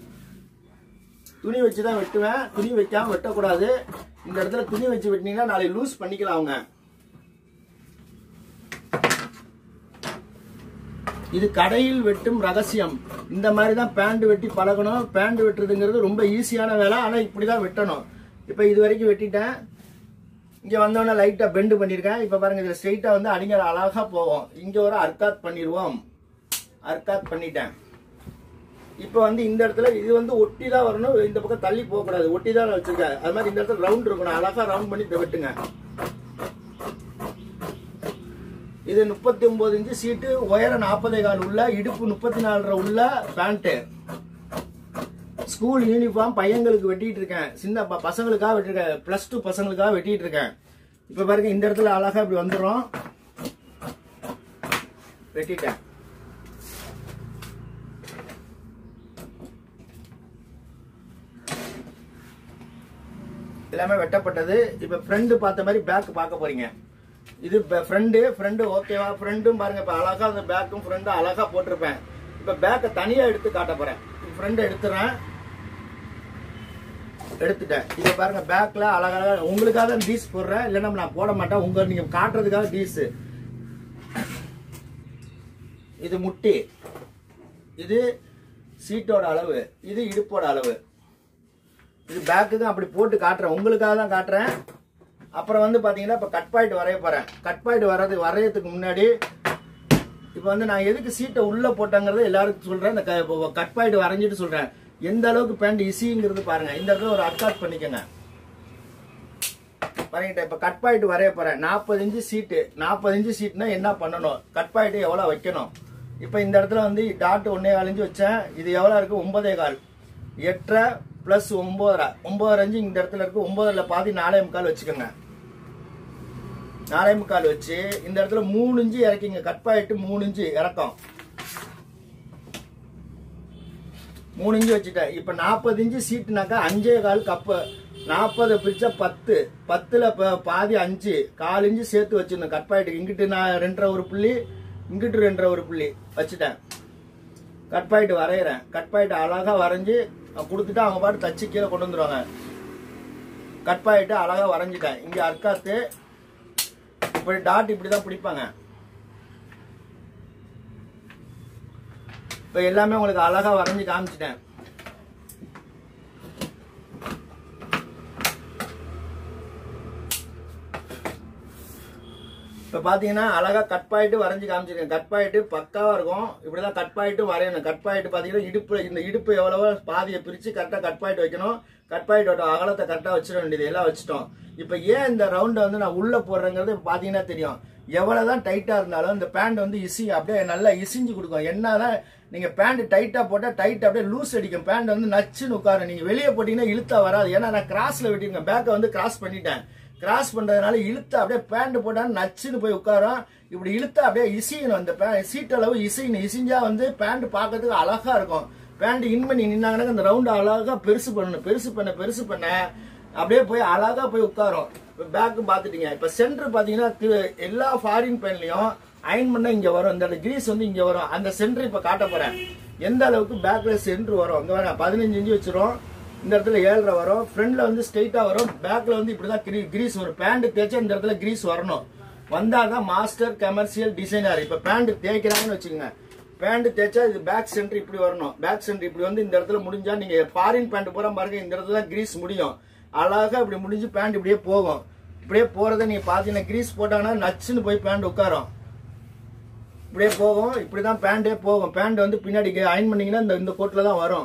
துணி வச்சு தான் வெட்டுவேன் துணி வைக்காம வெட்டக்கூடாது இந்த இடத்துல துணி வச்சு வெட்டினீங்கன்னா நாளைக்கு லூஸ் பண்ணிக்கலாம் அவங்க இது கடையில் வெட்டும் ரகசியம் இந்த மாதிரி தான் பேண்ட் வெட்டி பழகணும் பேண்ட் வெட்டுறதுங்கிறது ரொம்ப ஈஸியான வேலை ஆனால் இப்படி தான் வெட்டணும் இப்போ இது வரைக்கும் வெட்டிட்டேன் இங்கே வந்தோடனே லைட்டாக பெண்டு பண்ணியிருக்கேன் இப்போ பாருங்க இதில் ஸ்ட்ரெயிட்டாக வந்து அடிங்கிற அழகாக போவோம் இங்கே ஒரு அர்க்காத் பண்ணிடுவோம் அர்க்காத் பண்ணிட்டேன் இப்போ வந்து இந்த இடத்துல இது வந்து ஒட்டி தான் வரணும் இந்த பக்கம் தள்ளி போகக்கூடாது ஒட்டி தான் வச்சிருக்கேன் அது மாதிரி இந்த இடத்துல ரவுண்ட் இருக்கணும் அழகா ரவுண்ட் பண்ணி இதை வெட்டுங்க இது முப்பத்தி ஒன்பது இன்ச்சு சீட்டு உயரம் நாற்பதே கால் உள்ள இடுப்பு முப்பத்தி நாலரை உள்ள பேண்ட்டு ஸ்கூல் யூனிஃபார்ம் பையங்களுக்கு வெட்டிட்டு இருக்கேன் சின்ன ப- பசங்களுக்காக வெட்டிருக்கேன் பிளஸ் டூ பசங்களுக்காக வெட்டிட்டு இருக்கேன் இப்ப பாருங்க இந்த இடத்துல அழகா இப்படி வந்துடும் வெட்டிட்டேன் எல்லாமே வெட்டப்பட்டது இப்ப ஃப்ரண்ட் பார்த்த மாதிரி பேக் பார்க்க போறீங்க இது ஃப்ரண்டு ஃப்ரண்டு ஓகேவா ஃப்ரண்டும் பாருங்க இப்ப அழகா அந்த பேக்கும் ஃப்ரண்டும் அழகா போட்டிருப்பேன் இப்ப பேக்கை தனியா எடுத்து காட்ட போறேன் ஃப்ரண்ட் எடுத்துறேன் எடுத்துட்டேன் இப்ப பாருங்க பேக்ல அழகழகா உங்களுக்காக தான் டீஸ் போடுறேன் இல்லைன்னா நான் போட மாட்டேன் உங்க நீங்க காட்டுறதுக்காக டீஸ் இது முட்டி இது சீட்டோட அளவு இது இடுப்போட அளவு இது பேக்கு தான் அப்படி போட்டு காட்டுறேன் உங்களுக்காக தான் காட்டுறேன் அப்புறம் வந்து பாத்தீங்கன்னா இப்ப கட் பாயிண்ட் வரைய போறேன் கட் பாயிண்ட் வர்றது வரையறதுக்கு முன்னாடி இப்போ வந்து நான் எதுக்கு சீட்டை உள்ள போட்டேங்கிறத எல்லாருக்கும் சொல்றேன் இந்த கட் பாயிண்ட் வரைஞ்சிட்டு சொல்றேன் எந்த அளவுக்கு பேண்ட் இசிங்கிறது பாருங்க இந்த இடத்துல ஒரு அர்க்காட் பண்ணிக்கோங்க பண்ணிக்கிட்டேன் இப்போ கட் பாயிண்ட் வரைய போறேன் நாற்பது இன்ச்சு சீட்டு நாற்பது இன்ச்சு சீட்னா என்ன பண்ணணும் கட் பாயிண்ட் எவ்வளோ வைக்கணும் இப்போ இந்த இடத்துல வந்து டாட் ஒன்னே கால் இன்ச்சு வச்சேன் இது எவ்வளோ இருக்கு ஒன்பதே கால் எட்டரை ப்ளஸ் ஒன்பதரை ஒன்பதரை இன்ச்சு இந்த இடத்துல இருக்கு ஒன்பதுல பாதி நாலே முக்கால் வச்சுக்கோங்க நாலே முக்கால் வச்சு இந்த இடத்துல மூணு இன்ச்சு இறக்கிங்க கட் பாயிண்ட் மூணு இன்ச்சு இறக்கம் மூணு இன்ச்சு வச்சுட்டேன் இப்போ நாற்பது இன்ச்சு சீட்டுனாக்கா அஞ்சே கால் கப்பு நாற்பதை பிரிச்சா பத்து பத்துல ப- பாதி அஞ்சு கால் இன்ச்சு சேர்த்து வச்சிருந்தேன் கட் பாயிட்டுக்கு இங்கிட்டு நான் ரெண்டரை ஒரு புள்ளி இங்கிட்டு ரெண்டரை ஒரு புள்ளி வச்சுட்டேன் கட் பாயிண்ட் வரைகிறேன் கட் பாயிண்ட் அழகா வரைஞ்சி கொடுத்துட்டு அவங்க பாட்டு தச்சு கீழே கொண்டு வந்துருவாங்க கட் பாயிண்ட் அழகா வரைஞ்சிட்டேன் இங்க அர்க்காத்து இப்படி டாட் இப்படி தான் பிடிப்பாங்க இப்ப எல்லாமே உங்களுக்கு அழகா வரைஞ்சி காமிச்சிட்டேன் இப்ப பாத்தீங்கன்னா அழகா கட் பாயிட்டு வரைஞ்சு காமிச்சிருக்கேன் கட் பாயிட்டு பக்காவா இருக்கும் இப்படிதான் கட் பாயிட்டு வரையணும் கட் பாயிட்டு பாத்தீங்கன்னா இடுப்பு இந்த இடுப்பு எவ்வளவோ பாதியை பிரிச்சு கரெக்டா கட் பாயிண்ட் வைக்கணும் கட் பாயிட்டோட அகலத்தை கரெக்டா வச்சிட வேண்டியது எல்லாம் வச்சுட்டோம் இப்ப ஏன் இந்த ரவுண்டை வந்து நான் உள்ள போடுறேங்கிறது பாத்தீங்கன்னா தெரியும் எவ்வளவுதான் டைட்டா இருந்தாலும் இந்த பேண்ட் வந்து இசி அப்படியே நல்லா இசிஞ்சு கொடுக்கும் என்னதான் நீங்க பேண்ட் டைட்டா போட்டா டைட் அப்படியே லூஸ் அடிக்கும் பேண்ட் வந்து நச்சுன்னு உட்காரும் நீங்க வெளியே போட்டீங்கன்னா இழுத்தா வராது ஏன்னா நான் கிராஸ்ல வெட்டிருக்கேன் பேக்கை வந்து கிராஸ் பண்ணிட்டேன் கிராஸ் பண்றதுனால இழுத்து அப்படியே பேண்ட் போட்டா நச்சுன்னு போய் உட்காரும் இப்படி இழுத்தா அப்படியே இசையணும் அந்த சீட் அளவு இசையணும் இசைஞ்சா வந்து பேண்ட் பார்க்கறதுக்கு அழகா இருக்கும் பேண்ட் இன் பண்ணி நின்னாங்கன்னா அந்த ரவுண்ட் அழகா பெருசு பண்ணணும் பெருசு பண்ண பெருசு பண்ண அப்படியே போய் அழகா போய் உட்காரும் பேக்கு பாத்துட்டீங்க இப்ப சென்டர் பாத்தீங்கன்னா தி- எல்லா ஃபாரின் பேன்லயும் அயன் பண்ணா இங்க வரும் இந்த கிரீஸ் வந்து இங்க வரும் அந்த சென்டர் இப்ப காட்ட போறேன் எந்த அளவுக்கு பேக்ல சென்டர் வரும் இங்க வர பதினஞ்சு இன்ச்சு வச்சிரும் இந்த இடத்துல ஏழரை வரும் ஃப்ரண்ட்ல வந்து ஸ்ட்ரைட்டா வரும் பேக்ல வந்து இப்படிதான் கிரீஸ் வரும் பேண்ட் தேய்ச்சா இந்த இடத்துல கிரீஸ் வரணும் வந்தாதான் மாஸ்டர் கமர்ஷியல் டிசைனர் இப்ப பேண்ட் தேய்க்கிறாங்கன்னு வச்சுக்கோங்க பேண்ட் தேய்ச்சா இது பேக் சென்டர் இப்படி வரணும் பேக் சென்டர் இப்படி வந்து இந்த இடத்துல முடிஞ்சா நீங்க ஃபாரின் பேண்ட் போற பாருங்க இந்த இடத்துல கிரீஸ் முடியும் அழகா இப்படி முடிஞ்சு பேண்ட் இப்படியே போகும் இப்படியே போறதை நீங்க பாத்தீங்கன்னா கிரீஸ் போட்டாங்கன்னா நச்சுன்னு போய் பேண்ட் உட்காரும் இப்படியே போகும் இப்படிதான் பேண்டே போகும் பேண்ட் வந்து பின்னாடி அயன் பண்ணீங்கன்னா இந்த இந்த கோட்ல தான் வரும்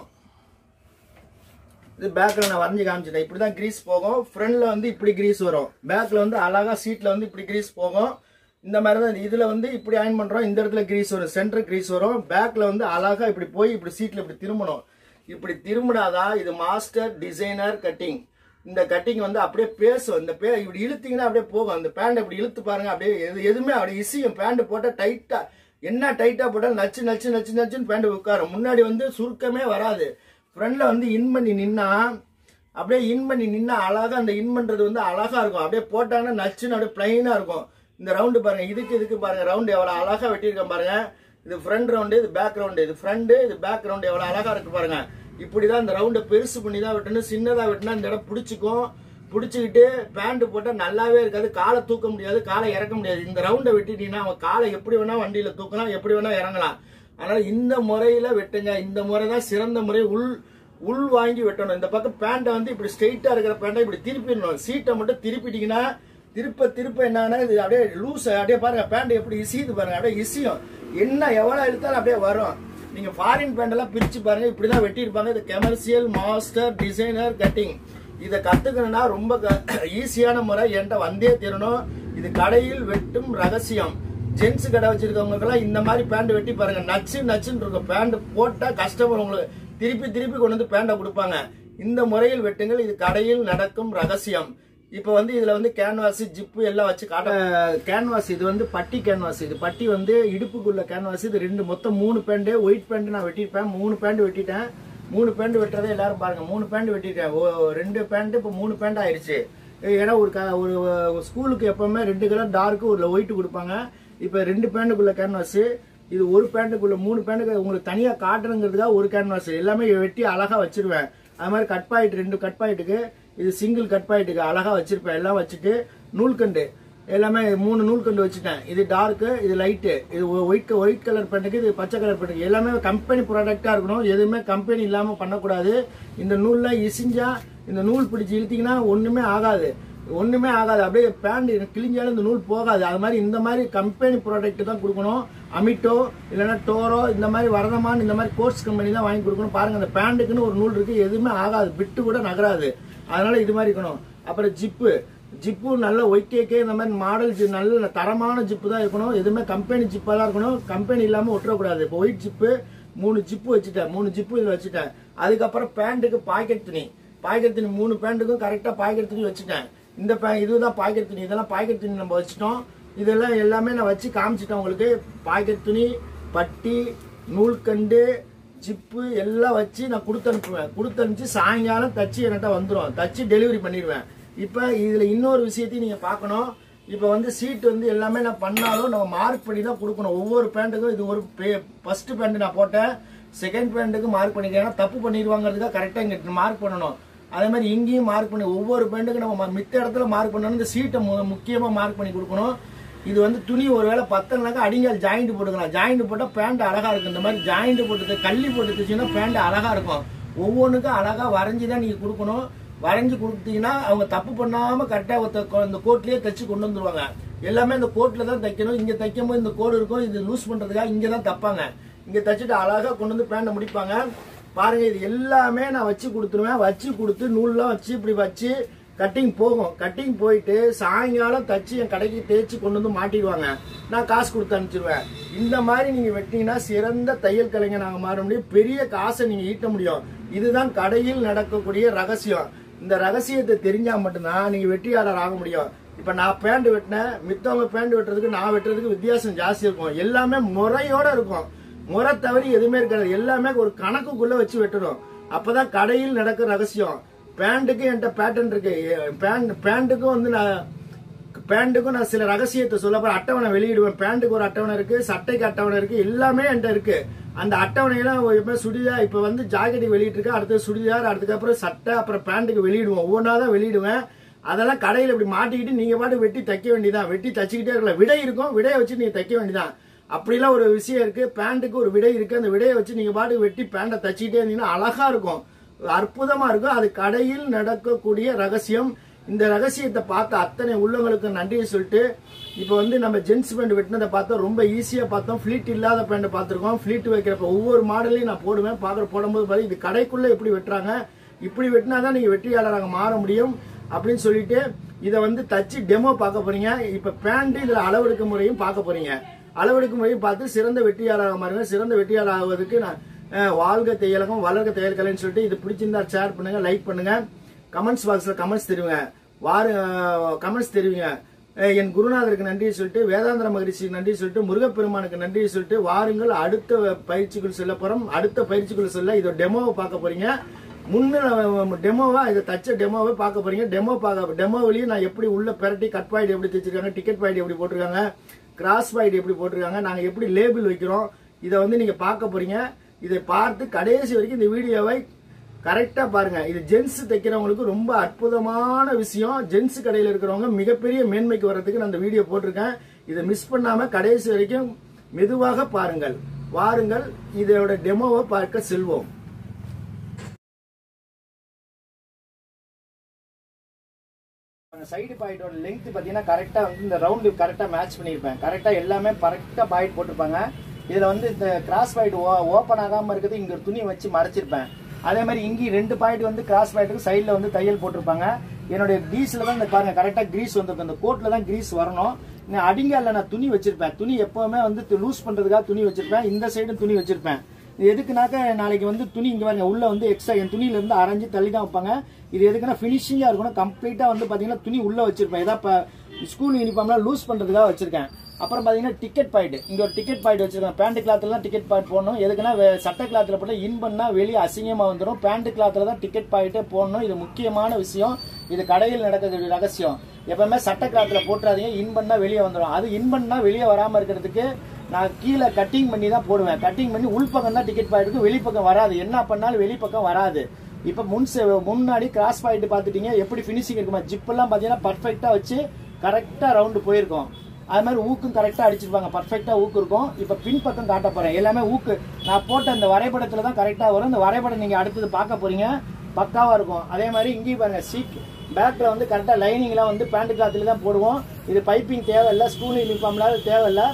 இது பேக்ல நான் வரைஞ்சு காமிச்சிட்டேன் இப்படிதான் கிரீஸ் போகும் ஃப்ரண்ட்ல வந்து இப்படி கிரீஸ் வரும் பேக்ல வந்து அழகா சீட்ல வந்து இப்படி கிரீஸ் போகும் இந்த மாதிரி தான் இதுல வந்து இப்படி அயன் பண்றோம் இந்த இடத்துல கிரீஸ் வரும் சென்டர் கிரீஸ் வரும் பேக்ல வந்து அழகா இப்படி போய் இப்படி சீட்ல இப்படி திரும்பணும் இப்படி திரும்பினாதான் இது மாஸ்டர் டிசைனர் கட்டிங் இந்த கட்டிங் வந்து அப்படியே பேசும் இந்த பே இப்படி இழுத்தீங்கன்னா அப்படியே போகும் அந்த பேண்ட் இப்படி இழுத்து பாருங்க அப்படியே எது எதுவுமே அப்படியே இசியும் பேண்ட் போட்டா டைட்டா என்ன டைட்டா போட்டாலும் நச்சு நச்சு நச்சு நச்சுன்னு பேண்ட் உட்காரும் முன்னாடி வந்து சுருக்கமே வராது ஃப்ரண்ட்ல வந்து இன் பண்ணி நின்னா அப்படியே இன் பண்ணி நின்னா அழகா அந்த இன் பண்றது வந்து அழகா இருக்கும் அப்படியே போட்டாங்கன்னா நச்சுன்னு அப்படியே பிளைனா இருக்கும் இந்த ரவுண்டு பாருங்க இதுக்கு இதுக்கு பாருங்க ரவுண்டு எவ்வளவு அழகா வெட்டியிருக்கேன் பாருங்க இது ஃப்ரண்ட் ரவுண்டு இது பேக் ரவுண்டு இது ஃப்ரண்ட் இது பேக் ரவுண்டு எவ்வளவு அழகா இருக்கு பாருங்க இப்படிதான் இந்த ரவுண்டை பெருசு பண்ணி தான் வெட்டணும் சின்னதா வெட்டினா இந்த இடம் பிடிச்சிக்கும் பிடிச்சிக்கிட்டு பேண்ட் போட்டா நல்லாவே இருக்காது காலை தூக்க முடியாது காலை இறக்க முடியாது இந்த ரவுண்டை வெட்டிட்டீங்கன்னா அவன் காலை எப்படி வேணா வண்டியில தூக்கலாம் எப்படி வேணா இறங்கலாம் அதனால இந்த முறையில வெட்டுங்க இந்த முறை தான் சிறந்த முறை உள் உள் வாங்கி வெட்டணும் இந்த பக்கம் பேண்ட்டை வந்து இப்படி ஸ்ட்ரெயிட்டா இருக்கிற பேண்ட்டை இப்படி திருப்பிடணும் சீட்டை மட்டும் திருப்பிட்டீங்கன்னா திருப்ப திருப்ப என்னன்னா இது அப்படியே லூஸ் அப்படியே பாருங்க பேண்ட் எப்படி இசியுது பாருங்க அப்படியே இசியும் என்ன எவ்வளவு எடுத்தாலும் அப்படியே வரும் நீங்க ஃபாரின் பேண்ட் எல்லாம் பிரிச்சு பாருங்க இப்படிதான் வெட்டியிருப்பாங்க இது கமர்ஷியல் மாஸ்டர் டிசைனர் கட்டிங் இதை கத்துக்கணும்னா ரொம்ப ஈஸியான முறை என்கிட்ட வந்தே தீரணும் இது கடையில் வெட்டும் ரகசியம் ஜென்ஸ் கடை வச்சிருக்கவங்களுக்கு எல்லாம் இந்த மாதிரி பேண்ட் வெட்டி பாருங்க நச்சு நச்சுன்னு இருக்கும் பேண்ட் போட்டா கஸ்டமர் உங்களுக்கு திருப்பி திருப்பி கொண்டு வந்து பேண்டை கொடுப்பாங்க இந்த முறையில் வெட்டுங்கள் இது கடையில் நடக்கும் ரகசியம் இப்ப வந்து இதுல வந்து கேன்வாஸ் ஜிப்பு எல்லாம் வச்சு காட்ட கேன்வாஸ் இது வந்து பட்டி கேன்வாஸ் இது பட்டி வந்து இடுப்புக்குள்ள கேன்வாஸ் இது ரெண்டு மொத்தம் மூணு பேண்ட் ஒயிட் பேண்ட் நான் வெட்டியிருப்பேன் மூணு பேண்ட் வெட்டிட்டேன் மூணு பேண்ட் வெட்டுறதை எல்லாரும் பாருங்க மூணு பேண்ட் வெட்டிட்டேன் ஓ, ரெண்டு பேண்ட் இப்ப மூணு பேண்ட் ஆயிருச்சு ஏன்னா ஒரு க- ஒரு ஸ்கூலுக்கு எப்பவுமே ரெண்டு கலர் டார்க்கு ஒரு ஒயிட் கொடுப்பாங்க இப்ப ரெண்டு பேண்ட்டுக்குள்ள கேன்வாஸ் இது ஒரு பேண்ட்டுக்குள்ள மூணு பேண்ட்டுக்கு உங்களுக்கு தனியா காட்டணுங்கிறதுக்காக ஒரு கேன்வாஸ் எல்லாமே வெட்டி அழகா வச்சிருவேன் அது மாதிரி கட் பாயிண்ட் ரெண்டு கட் பாயிண்ட்டுக்கு இது சிங்கிள் கட் பாயிண்ட்டுக்கு அழகா வச்சிருப்பேன் எல்லாம் வச்சுட்டு நூல்கண்டு எல்லாமே மூணு நூல்கண்டு வச்சுட்டேன் இது டார்க்கு இது லைட்டு இது ஒயிட் ஒயிட் கலர் பேண்ட்டுக்கு இது பச்சை கலர் பேண்ட்டுக்கு எல்லாமே கம்பெனி ப்ராடக்டா இருக்கணும் எதுவுமே கம்பெனி இல்லாம பண்ணக்கூடாது இந்த நூல்ல இசிஞ்சா இந்த நூல் பிடிச்சு இழுத்தீங்கன்னா ஒண்ணுமே ஆகாது ஒண்ணுமே ஆகாது அப்படியே பேண்ட் கிழிஞ்சாலும் இந்த நூல் போகாது அது மாதிரி இந்த மாதிரி கம்பெனி ப்ராடக்ட் தான் கொடுக்கணும் அமிட்டோ இல்லைன்னா டோரோ இந்த மாதிரி வரதமான் இந்த மாதிரி கோர்ஸ் கம்பெனி தான் வாங்கி கொடுக்கணும் பாருங்க அந்த பேண்ட்டுக்குன்னு ஒரு நூல் இருக்கு எதுவுமே ஆகாது பிட்டு கூட நகராது அதனால இது மாதிரி இருக்கணும் அப்புறம் ஜிப்பு ஜிப்பு நல்ல ஒய்கேக்கே இந்த மாதிரி மாடல் நல்ல தரமான ஜிப்பு தான் இருக்கணும் எதுவுமே கம்பெனி ஜிப்பாக தான் இருக்கணும் கம்பெனி இல்லாமல் ஒட்டக்கூடாது இப்போ ஒயிட் ஜிப்பு மூணு ஜிப்பு வச்சுட்டேன் மூணு ஜிப்பு இதில் வச்சுட்டேன் அதுக்கப்புறம் பேண்ட்டுக்கு பாக்கெட் துணி பாக்கெட் துணி மூணு பேண்ட்டுக்கும் கரெக்டாக பாக்கெட் துணி வச்சுட்டேன் இந்த பே இதுதான் பாக்கெட் துணி இதெல்லாம் பாக்கெட் துணி நம்ம வச்சுட்டோம் இதெல்லாம் எல்லாமே நான் வச்சு காமிச்சிட்டேன் உங்களுக்கு பாக்கெட் துணி பட்டி நூல்கண்டு ஜிப்பு எல்லாம் வச்சு நான் கொடுத்து அனுப்புவேன் கொடுத்து அனுப்பிச்சு சாயங்காலம் தச்சு என்கிட்ட வந்துடும் தச்சு டெலிவரி பண்ணிடுவேன் இப்போ இதில் இன்னொரு விஷயத்தையும் நீங்கள் பார்க்கணும் இப்போ வந்து சீட் வந்து எல்லாமே நான் பண்ணாலும் நம்ம மார்க் பண்ணி தான் கொடுக்கணும் ஒவ்வொரு பேண்ட்டுக்கும் இது ஒரு ஃபர்ஸ்ட் பேண்ட் நான் போட்டேன் செகண்ட் பேண்ட்டுக்கு மார்க் பண்ணிக்கிறேன் ஏன்னா தப்பு பண்ணிடுவாங்கிறதுக்காக கரெக்டாக இங்கே மார்க் பண்ணணும் அதே மாதிரி இங்கேயும் மார்க் பண்ணி ஒவ்வொரு பேண்ட்டுக்கும் நம்ம ம- மித்த இடத்துல மார்க் பண்ணணும் இந்த சீட்டை முக்கியமாக மார்க் பண்ணி கொடுக்கணும் இது வந்து துணி ஒருவேளை பத்தனாக்கா அடிங்கால் ஜாயிண்ட் போட்டுக்கலாம் ஜாயிண்ட் போட்டால் பேண்ட் அழகா இருக்கும் இந்த மாதிரி ஜாயிண்ட் போட்டு கள்ளி போட்டு தைச்சீங்கன்னா பேண்ட் அழகா இருக்கும் ஒவ்வொன்றுக்கும் அழகா வரைஞ்சி தான் நீங்க கொடுக்கணும் வரைஞ்சி கொடுத்தீங்கன்னா அவங்க தப்பு பண்ணாம கரெக்டா இந்த கோட்லயே தைச்சு கொண்டு வந்துருவாங்க எல்லாமே இந்த கோட்ல தான் தைக்கணும் இங்க தைக்கும் போது இந்த கோடு இருக்கும் இது லூஸ் பண்றதுக்காக இங்க தான் தைப்பாங்க இங்க தைச்சிட்டு அழகா கொண்டு வந்து பேண்ட முடிப்பாங்க பாருங்க இது எல்லாமே நான் வச்சு கொடுத்துருவேன் வச்சு கொடுத்து நூல்லாம் வச்சு இப்படி வச்சு கட்டிங் போகும் கட்டிங் போயிட்டு சாயங்காலம் தச்சு என் கடைக்கு தேய்ச்சி கொண்டு வந்து மாட்டிடுவாங்க நான் காசு கொடுத்து அனுப்பிச்சிருவேன் இந்த மாதிரி நீங்க வெட்டிங்கன்னா சிறந்த தையல் கலைஞர் நாங்க மாற முடியும் பெரிய காசை நீங்க ஈட்ட முடியும் இதுதான் கடையில் நடக்கக்கூடிய ரகசியம் இந்த ரகசியத்தை தெரிஞ்சா மட்டும்தான் நீங்க வெற்றியாளர் ஆக முடியும் இப்ப நான் பேண்ட் வெட்டினேன் மித்தவங்க பேண்ட் வெட்டுறதுக்கு நான் வெட்டுறதுக்கு வித்தியாசம் ஜாஸ்தி இருக்கும் எல்லாமே முறையோட இருக்கும் முறை தவறி எதுவுமே இருக்காது எல்லாமே ஒரு கணக்குக்குள்ள வச்சு வெட்டணும் அப்பதான் கடையில் நடக்கிற ரகசியம் பேண்ட்டுக்கு என்கிட்ட பேட்டர்ன் இருக்கு பேண்ட் பேண்ட்டுக்கும் வந்து நான் பேண்ட்டுக்கும் நான் சில ரகசியத்தை சொல்ல போறேன் அட்டவணை வெளியிடுவேன் பேண்ட்டுக்கு ஒரு அட்டவணை இருக்கு சட்டைக்கு அட்டவணை இருக்கு எல்லாமே என்கிட்ட இருக்கு அந்த அட்டவணையெல்லாம் எப்ப சுடிதார் இப்ப வந்து ஜாக்கெட்டுக்கு வெளியிட்டு இருக்கேன் அடுத்தது சுடிதார் அதுக்கப்புறம் சட்டை அப்புறம் பேண்ட்டுக்கு வெளியிடுவோம் ஒவ்வொன்றா தான் வெளியிடுவேன் அதெல்லாம் கடையில் இப்படி மாட்டிக்கிட்டு நீங்க பாட்டு வெட்டி தைக்க வேண்டியதான் வெட்டி தச்சுக்கிட்டே இருக்கலாம் விடை இருக்கும் விடையை வச்சு நீங்க தைக்க வேண்டியதான் அப்படிலாம் ஒரு விஷயம் இருக்கு பேண்ட்டுக்கு ஒரு விடை இருக்கு அந்த விடையை வச்சு நீங்க பாட்டு வெட்டி பேண்ட்டை தச்சுக்கிட்டே இருந்தீங்கன்னா அழகா இருக்கும் அற்புதமா இருக்கும் அது கடையில் நடக்கக்கூடிய ரகசியம் இந்த ரகசியத்தை பார்த்த அத்தனை உள்ளவங்களுக்கு நன்றியை சொல்லிட்டு இப்போ வந்து நம்ம ஜென்ஸ் பேண்ட் வெட்டினதை பார்த்தோம் ரொம்ப ஈஸியா பார்த்தோம் ஃபிளீட் இல்லாத பேண்ட் பார்த்துருக்கோம் ஃபிளீட் வைக்கிறப்ப ஒவ்வொரு மாடலையும் நான் போடுவேன் பார்க்குற போடும்போது பாரு இது கடைக்குள்ள எப்படி வெட்டுறாங்க இப்படி வெட்டினாதான் நீங்க வெற்றியாளராக மாற முடியும் அப்படின்னு சொல்லிட்டு இதை வந்து தச்சு டெமோ பார்க்க போறீங்க இப்ப பேண்ட் இதுல அளவெடுக்கும் முறையும் பார்க்க போறீங்க அளவெடுக்கும் முறையும் பார்த்து சிறந்த வெற்றியாளராக மாறுங்க சிறந்த வெற்றியாளர் ஆகுவதற்கு நான் அஹ், வாழ்க தையலகம் வளர்க தையல் கலைன்னு சொல்லிட்டு இது பிடிச்சிருந்தா ஷேர் பண்ணுங்க லைக் பண்ணுங்க கமெண்ட்ஸ் பாக்ஸ்ல கமெண்ட்ஸ் தெரிவிங்க வாரு கமெண்ட்ஸ் தெரிவிங்க அஹ், என் குருநாதருக்கு நன்றி சொல்லிட்டு வேதாந்திர மகரிஷிக்கு நன்றி சொல்லிட்டு முருகப்பெருமானுக்கு நன்றி சொல்லிட்டு வாருங்கள் அடுத்த பயிற்சிக்குள் செல்ல போறோம் அடுத்த பயிற்சிக்குள் செல்ல இதோ டெமோவை பார்க்க போறீங்க முன்ன டெமோவா இதை தச்ச டெமோவை பார்க்க போறீங்க டெமோ பார்க்க டெமோவிலையும் நான் எப்படி உள்ள பெரட்டி கட் பாயிண்ட் எப்படி தைச்சிருக்காங்க டிக்கெட் பாயிண்ட் எப்படி போட்டிருக்காங்க கிராஸ் பாயிண்ட் எப்படி போட்டிருக்காங்க நாங்க எப்படி லேபிள் வைக்கிறோம் இதை வந்து நீங்க பார்க்க போறீங்க இதை பார்த்து கடைசி வரைக்கும் இந்த வீடியோவை கரெக்டா பாருங்க இது ஜென்ஸ் தைக்கிறவங்களுக்கு ரொம்ப அற்புதமான விஷயம் ஜென்ஸ் கடையில் இருக்கிறவங்க மிகப்பெரிய மேன்மைக்கு வர்றதுக்கு நான் இந்த வீடியோ போட்டிருக்கேன் இதை மிஸ் பண்ணாம கடைசி வரைக்கும் மெதுவாக பாருங்கள் வாருங்கள் இதோட டெமோவை பார்க்க செல்வோம் சைடு பாயிட்டோட லெங்த் பார்த்தீங்கன்னா கரெக்டாக வந்து இந்த ரவுண்டு கரெக்டாக மேட்ச் பண்ணியிருப்பேன் கரெக்டாக எல்லாமே கரெக்டாக பாயிண்ட் போட்டிருப்பாங்க இதில் வந்து இந்த கிராஸ் பாயிண்ட் ஓப்பன் ஆகாமல் இருக்குது இங்கே துணி வச்சு மறைச்சிருப்பேன் அதே மாதிரி இங்கேயும் ரெண்டு பாயிண்ட் வந்து கிராஸ் பாயிண்ட்டுக்கு சைடில் வந்து தையல் போட்டிருப்பாங்க என்னுடைய கிரீஸில் தான் இந்த பாருங்க கரெக்டாக கிரீஸ் வந்திருக்கும் இந்த கோட்டில் தான் கிரீஸ் வரணும் நான் அடிங்கால நான் துணி வச்சிருப்பேன் துணி எப்பவுமே வந்து லூஸ் பண்ணுறதுக்காக துணி வச்சிருப்பேன் இந்த சைடும் துணி வச்சிருப்பேன் இது எதுக்குனாக்க நாளைக்கு வந்து துணி இங்க பாருங்க உள்ள வந்து எக்ஸ்ட்ரா என் துணியில இருந்து அரைஞ்சு தள்ளி தான் வைப்பாங்க இது எதுக்குன்னா ஃபினிஷிங்கா இருக்கணும் கம்ப்ளீட்டா வந்து பாத்தீங்கன்னா துணி உள்ள வச்சிருப்பேன் இதான் இப்ப ஸ்கூல் யூனிஃபார்ம்லாம் லூஸ் பண்றதுக்காக வச்சிருக்கேன் அப்புறம் பாத்தீங்கன்னா டிக்கெட் பாயிண்ட் இங்க ஒரு டிக்கெட் பாயிண்ட் வச்சிருக்கேன் பேண்ட் கிளாத்ல தான் டிக்கெட் பாயிண்ட் போடணும் எதுக்குன்னா வே- சட்டை கிளாத்ல போட்டு இன் பண்ணா வெளியே அசிங்கமா வந்துடும் பேண்ட் கிளாத்ல தான் டிக்கெட் பாயிண்டே போடணும் இது முக்கியமான விஷயம் இது கடையில் நடக்கக்கூடிய ரகசியம் எப்பவுமே சட்டை கிளாத்ல போட்டுறாதீங்க இன் பண்ணா வெளியே வந்துடும் அது இன் பண்ணா வெளியே வராம இருக்கிறதுக்கு நான் கீழே கட்டிங் பண்ணி தான் போடுவேன் கட்டிங் பண்ணி உள்பக்கம் தான் டிக்கெட் பாயிண்ட் வெளிப்பக்கம் வராது என்ன பண்ணாலும் வெளிப்பக்கம் வராது இப்ப முன் சே- முன்னாடி கிராஸ் பாயிண்ட் பாத்துட்டீங்க எப்படி பினிஷிங் இருக்குமா ஜிப் எல்லாம் பாத்தீங்கன்னா பர்ஃபெக்டா வச்சு கரெக்டா ரவுண்டு போயிருக்கும் அது மாதிரி ஊக்கும் கரெக்டா அடிச்சிருப்பாங்க பர்ஃபெக்டா ஊக்கு இருக்கும் இப்ப பின்பக்கம் காட்ட போறேன் எல்லாமே ஊக்கு நான் போட்ட இந்த வரைபடத்துல தான் கரெக்டா வரும் இந்த வரைபடம் நீங்க அடுத்தது பார்க்க போறீங்க பக்காவா இருக்கும் அதே மாதிரி இங்கேயும் பாருங்க சீட் பேக்ல வந்து கரெக்டா லைனிங்லாம் வந்து பேண்ட் கிளாத்ல தான் போடுவோம் இது பைப்பிங் தேவையில்லை ஸ்கூல் யூனிஃபார்ம்ல தேவையில்லை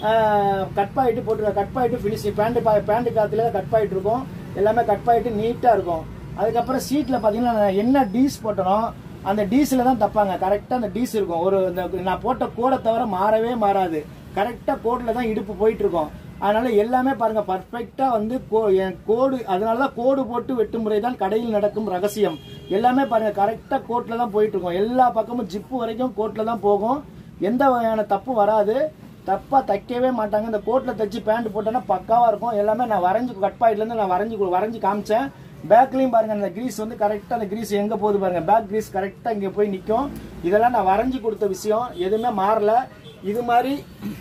கட் பாயிட்டு போட்டுருக்க cut point finishing pant pant கிளாத்ல கட் பாயிட்டு இருக்கும் எல்லாமே கட் பாயிட்டு நீட்டா இருக்கும் அதுக்கப்புறம் சீட்ல பாத்தீங்கன்னா நான் என்ன டீஸ் போட்டனோ அந்த டீஸ்ல தான் தப்பாங்க கரெக்டா அந்த டீஸ் இருக்கும் ஒரு இந்த நான் போட்ட கோடை தவிர மாறவே மாறாது கரெக்டா கோட்ல தான் இடுப்பு போயிட்டு இருக்கும் அதனால எல்லாமே பாருங்க பர்ஃபெக்டா வந்து கோ- என் கோடு அதனால தான் கோடு போட்டு வெட்டும் முறை தான் கடையில் நடக்கும் ரகசியம் எல்லாமே பாருங்க கரெக்டா கோட்ல தான் போயிட்டு இருக்கும் எல்லா பக்கமும் ஜிப்பு வரைக்கும் கோட்ல தான் போகும் எந்த வகையான தப்பும் வராது தப்பா தைக்கவே மாட்டாங்க இந்த கோட்ல தைச்சு பேண்ட் போட்டோன்னா பக்காவா இருக்கும் எல்லாமே நான் வரைஞ்சு கட் பாயிட்ல இருந்து நான் வரைஞ்சு கு- வரைஞ்சு காமிச்சேன் பேக்லயும் பாருங்க அந்த கிரீஸ் வந்து கரெக்டா அந்த கிரீஸ் எங்க போகுது பாருங்க பேக் கிரீஸ் கரெக்டா இங்க போய் நிக்கும் இதெல்லாம் நான் வரைஞ்சு கொடுத்த விஷயம் எதுவுமே மாறல இது மாதிரி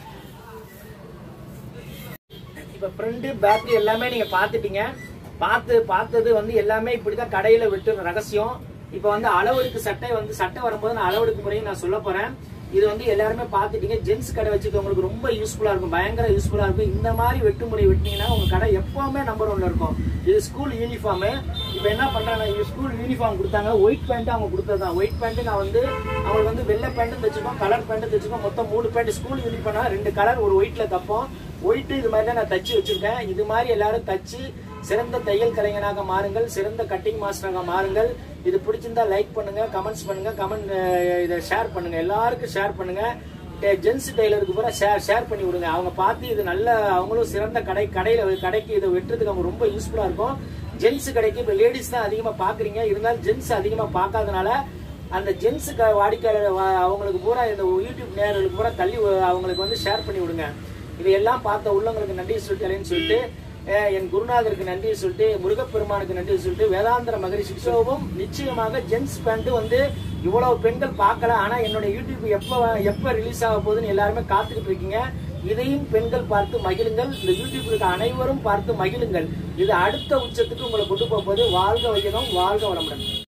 இப்ப ஃப்ரண்ட் பேக் எல்லாமே நீங்க பாத்துட்டீங்க பார்த்து பார்த்தது வந்து எல்லாமே இப்படிதான் கடையில விட்டுற ரகசியம் இப்ப வந்து அளவெடுக்கு சட்டை வந்து சட்டை வரும்போது நான் அளவெடுக்கு முறையும் நான் சொல்ல போறேன் இது வந்து எல்லாருமே பாத்துட்டீங்க ஜென்ஸ் கடை வச்சுக்கவங்களுக்கு ரொம்ப யூஸ்ஃபுல்லா இருக்கும் பயங்கர யூஸ்ஃபுல்லா இருக்கும் இந்த மாதிரி வெட்டு முறை வெட்டினீங்கன்னா உங்க கடை எப்பவுமே நம்பர் ஒன்ல இருக்கும் இது ஸ்கூல் யூனிஃபார்ம் இப்ப என்ன பண்றாங்க ஸ்கூல் யூனிஃபார்ம் கொடுத்தாங்க ஒயிட் பேண்ட் அவங்க கொடுத்ததுதான் ஒயிட் பேண்ட் நான் வந்து அவங்களுக்கு வந்து வெள்ளை பேண்ட்டும் தைச்சிருக்கோம் கலர் பேண்ட்டும் தைச்சிருக்கோம் மொத்தம் மூணு பேண்ட் ஸ்கூல் யூனிஃபார்ம்னா ரெண்டு கலர் ஒரு ஒயிட்ல தப்போம் ஒயிட் இது மாதிரி தான் நான் தச்சு வச்சிருக்கேன் இது மாதிரி எல்லாரும் தச்சு சிறந்த தையல் கலைஞனாக மாறுங்கள் சிறந்த கட்டிங் மாஸ்டராக மாறுங்கள் இது பிடிச்சிருந்தா லைக் பண்ணுங்க கமெண்ட்ஸ் பண்ணுங்க கமெண்ட் இதை ஷேர் பண்ணுங்க எல்லாருக்கும் ஷேர் பண்ணுங்க ஜென்ஸ் டெய்லருக்கு பூரா ஷேர் ஷேர் பண்ணி விடுங்க அவங்க பார்த்து இது நல்ல அவங்களும் சிறந்த கடை கடையில கடைக்கு இதை வெட்டுறதுக்கு அவங்க ரொம்ப யூஸ்ஃபுல்லா இருக்கும் ஜென்ஸ் கடைக்கு இப்ப லேடிஸ் தான் அதிகமா பாக்குறீங்க இருந்தாலும் ஜென்ஸ் அதிகமா பார்க்காதனால அந்த ஜென்ஸ் வாடிக்கையாளர் வா- அவங்களுக்கு பூரா இந்த யூடியூப் நேயர்களுக்கு பூரா தள்ளி வ- அவங்களுக்கு வந்து ஷேர் பண்ணி விடுங்க இதையெல்லாம் பார்த்த உள்ளவங்களுக்கு நன்றி சொல்லிட்டு சொல்லிட்டு அஹ், என் குருநாதருக்கு நன்றி சொல்லிட்டு முருகப்பெருமானுக்கு நன்றி சொல்லிட்டு வேதாந்திர மகரிஷி ஷோவும் நிச்சயமாக ஜென்ஸ் பேண்ட் வந்து இவ்வளவு பெண்கள் பார்க்கல ஆனா என்னோட யூடியூப் எப்ப எப்ப ரிலீஸ் ஆக போகுதுன்னு எல்லாருமே காத்துக்கிட்டு இருக்கீங்க இதையும் பெண்கள் பார்த்து மகிழுங்கள் இந்த யூடியூப் இருக்க அனைவரும் பார்த்து மகிழுங்கள் இது அடுத்த உச்சத்துக்கு உங்களை கொண்டு போக போது வாழ்க வையகம் வாழ்க வளமுடன்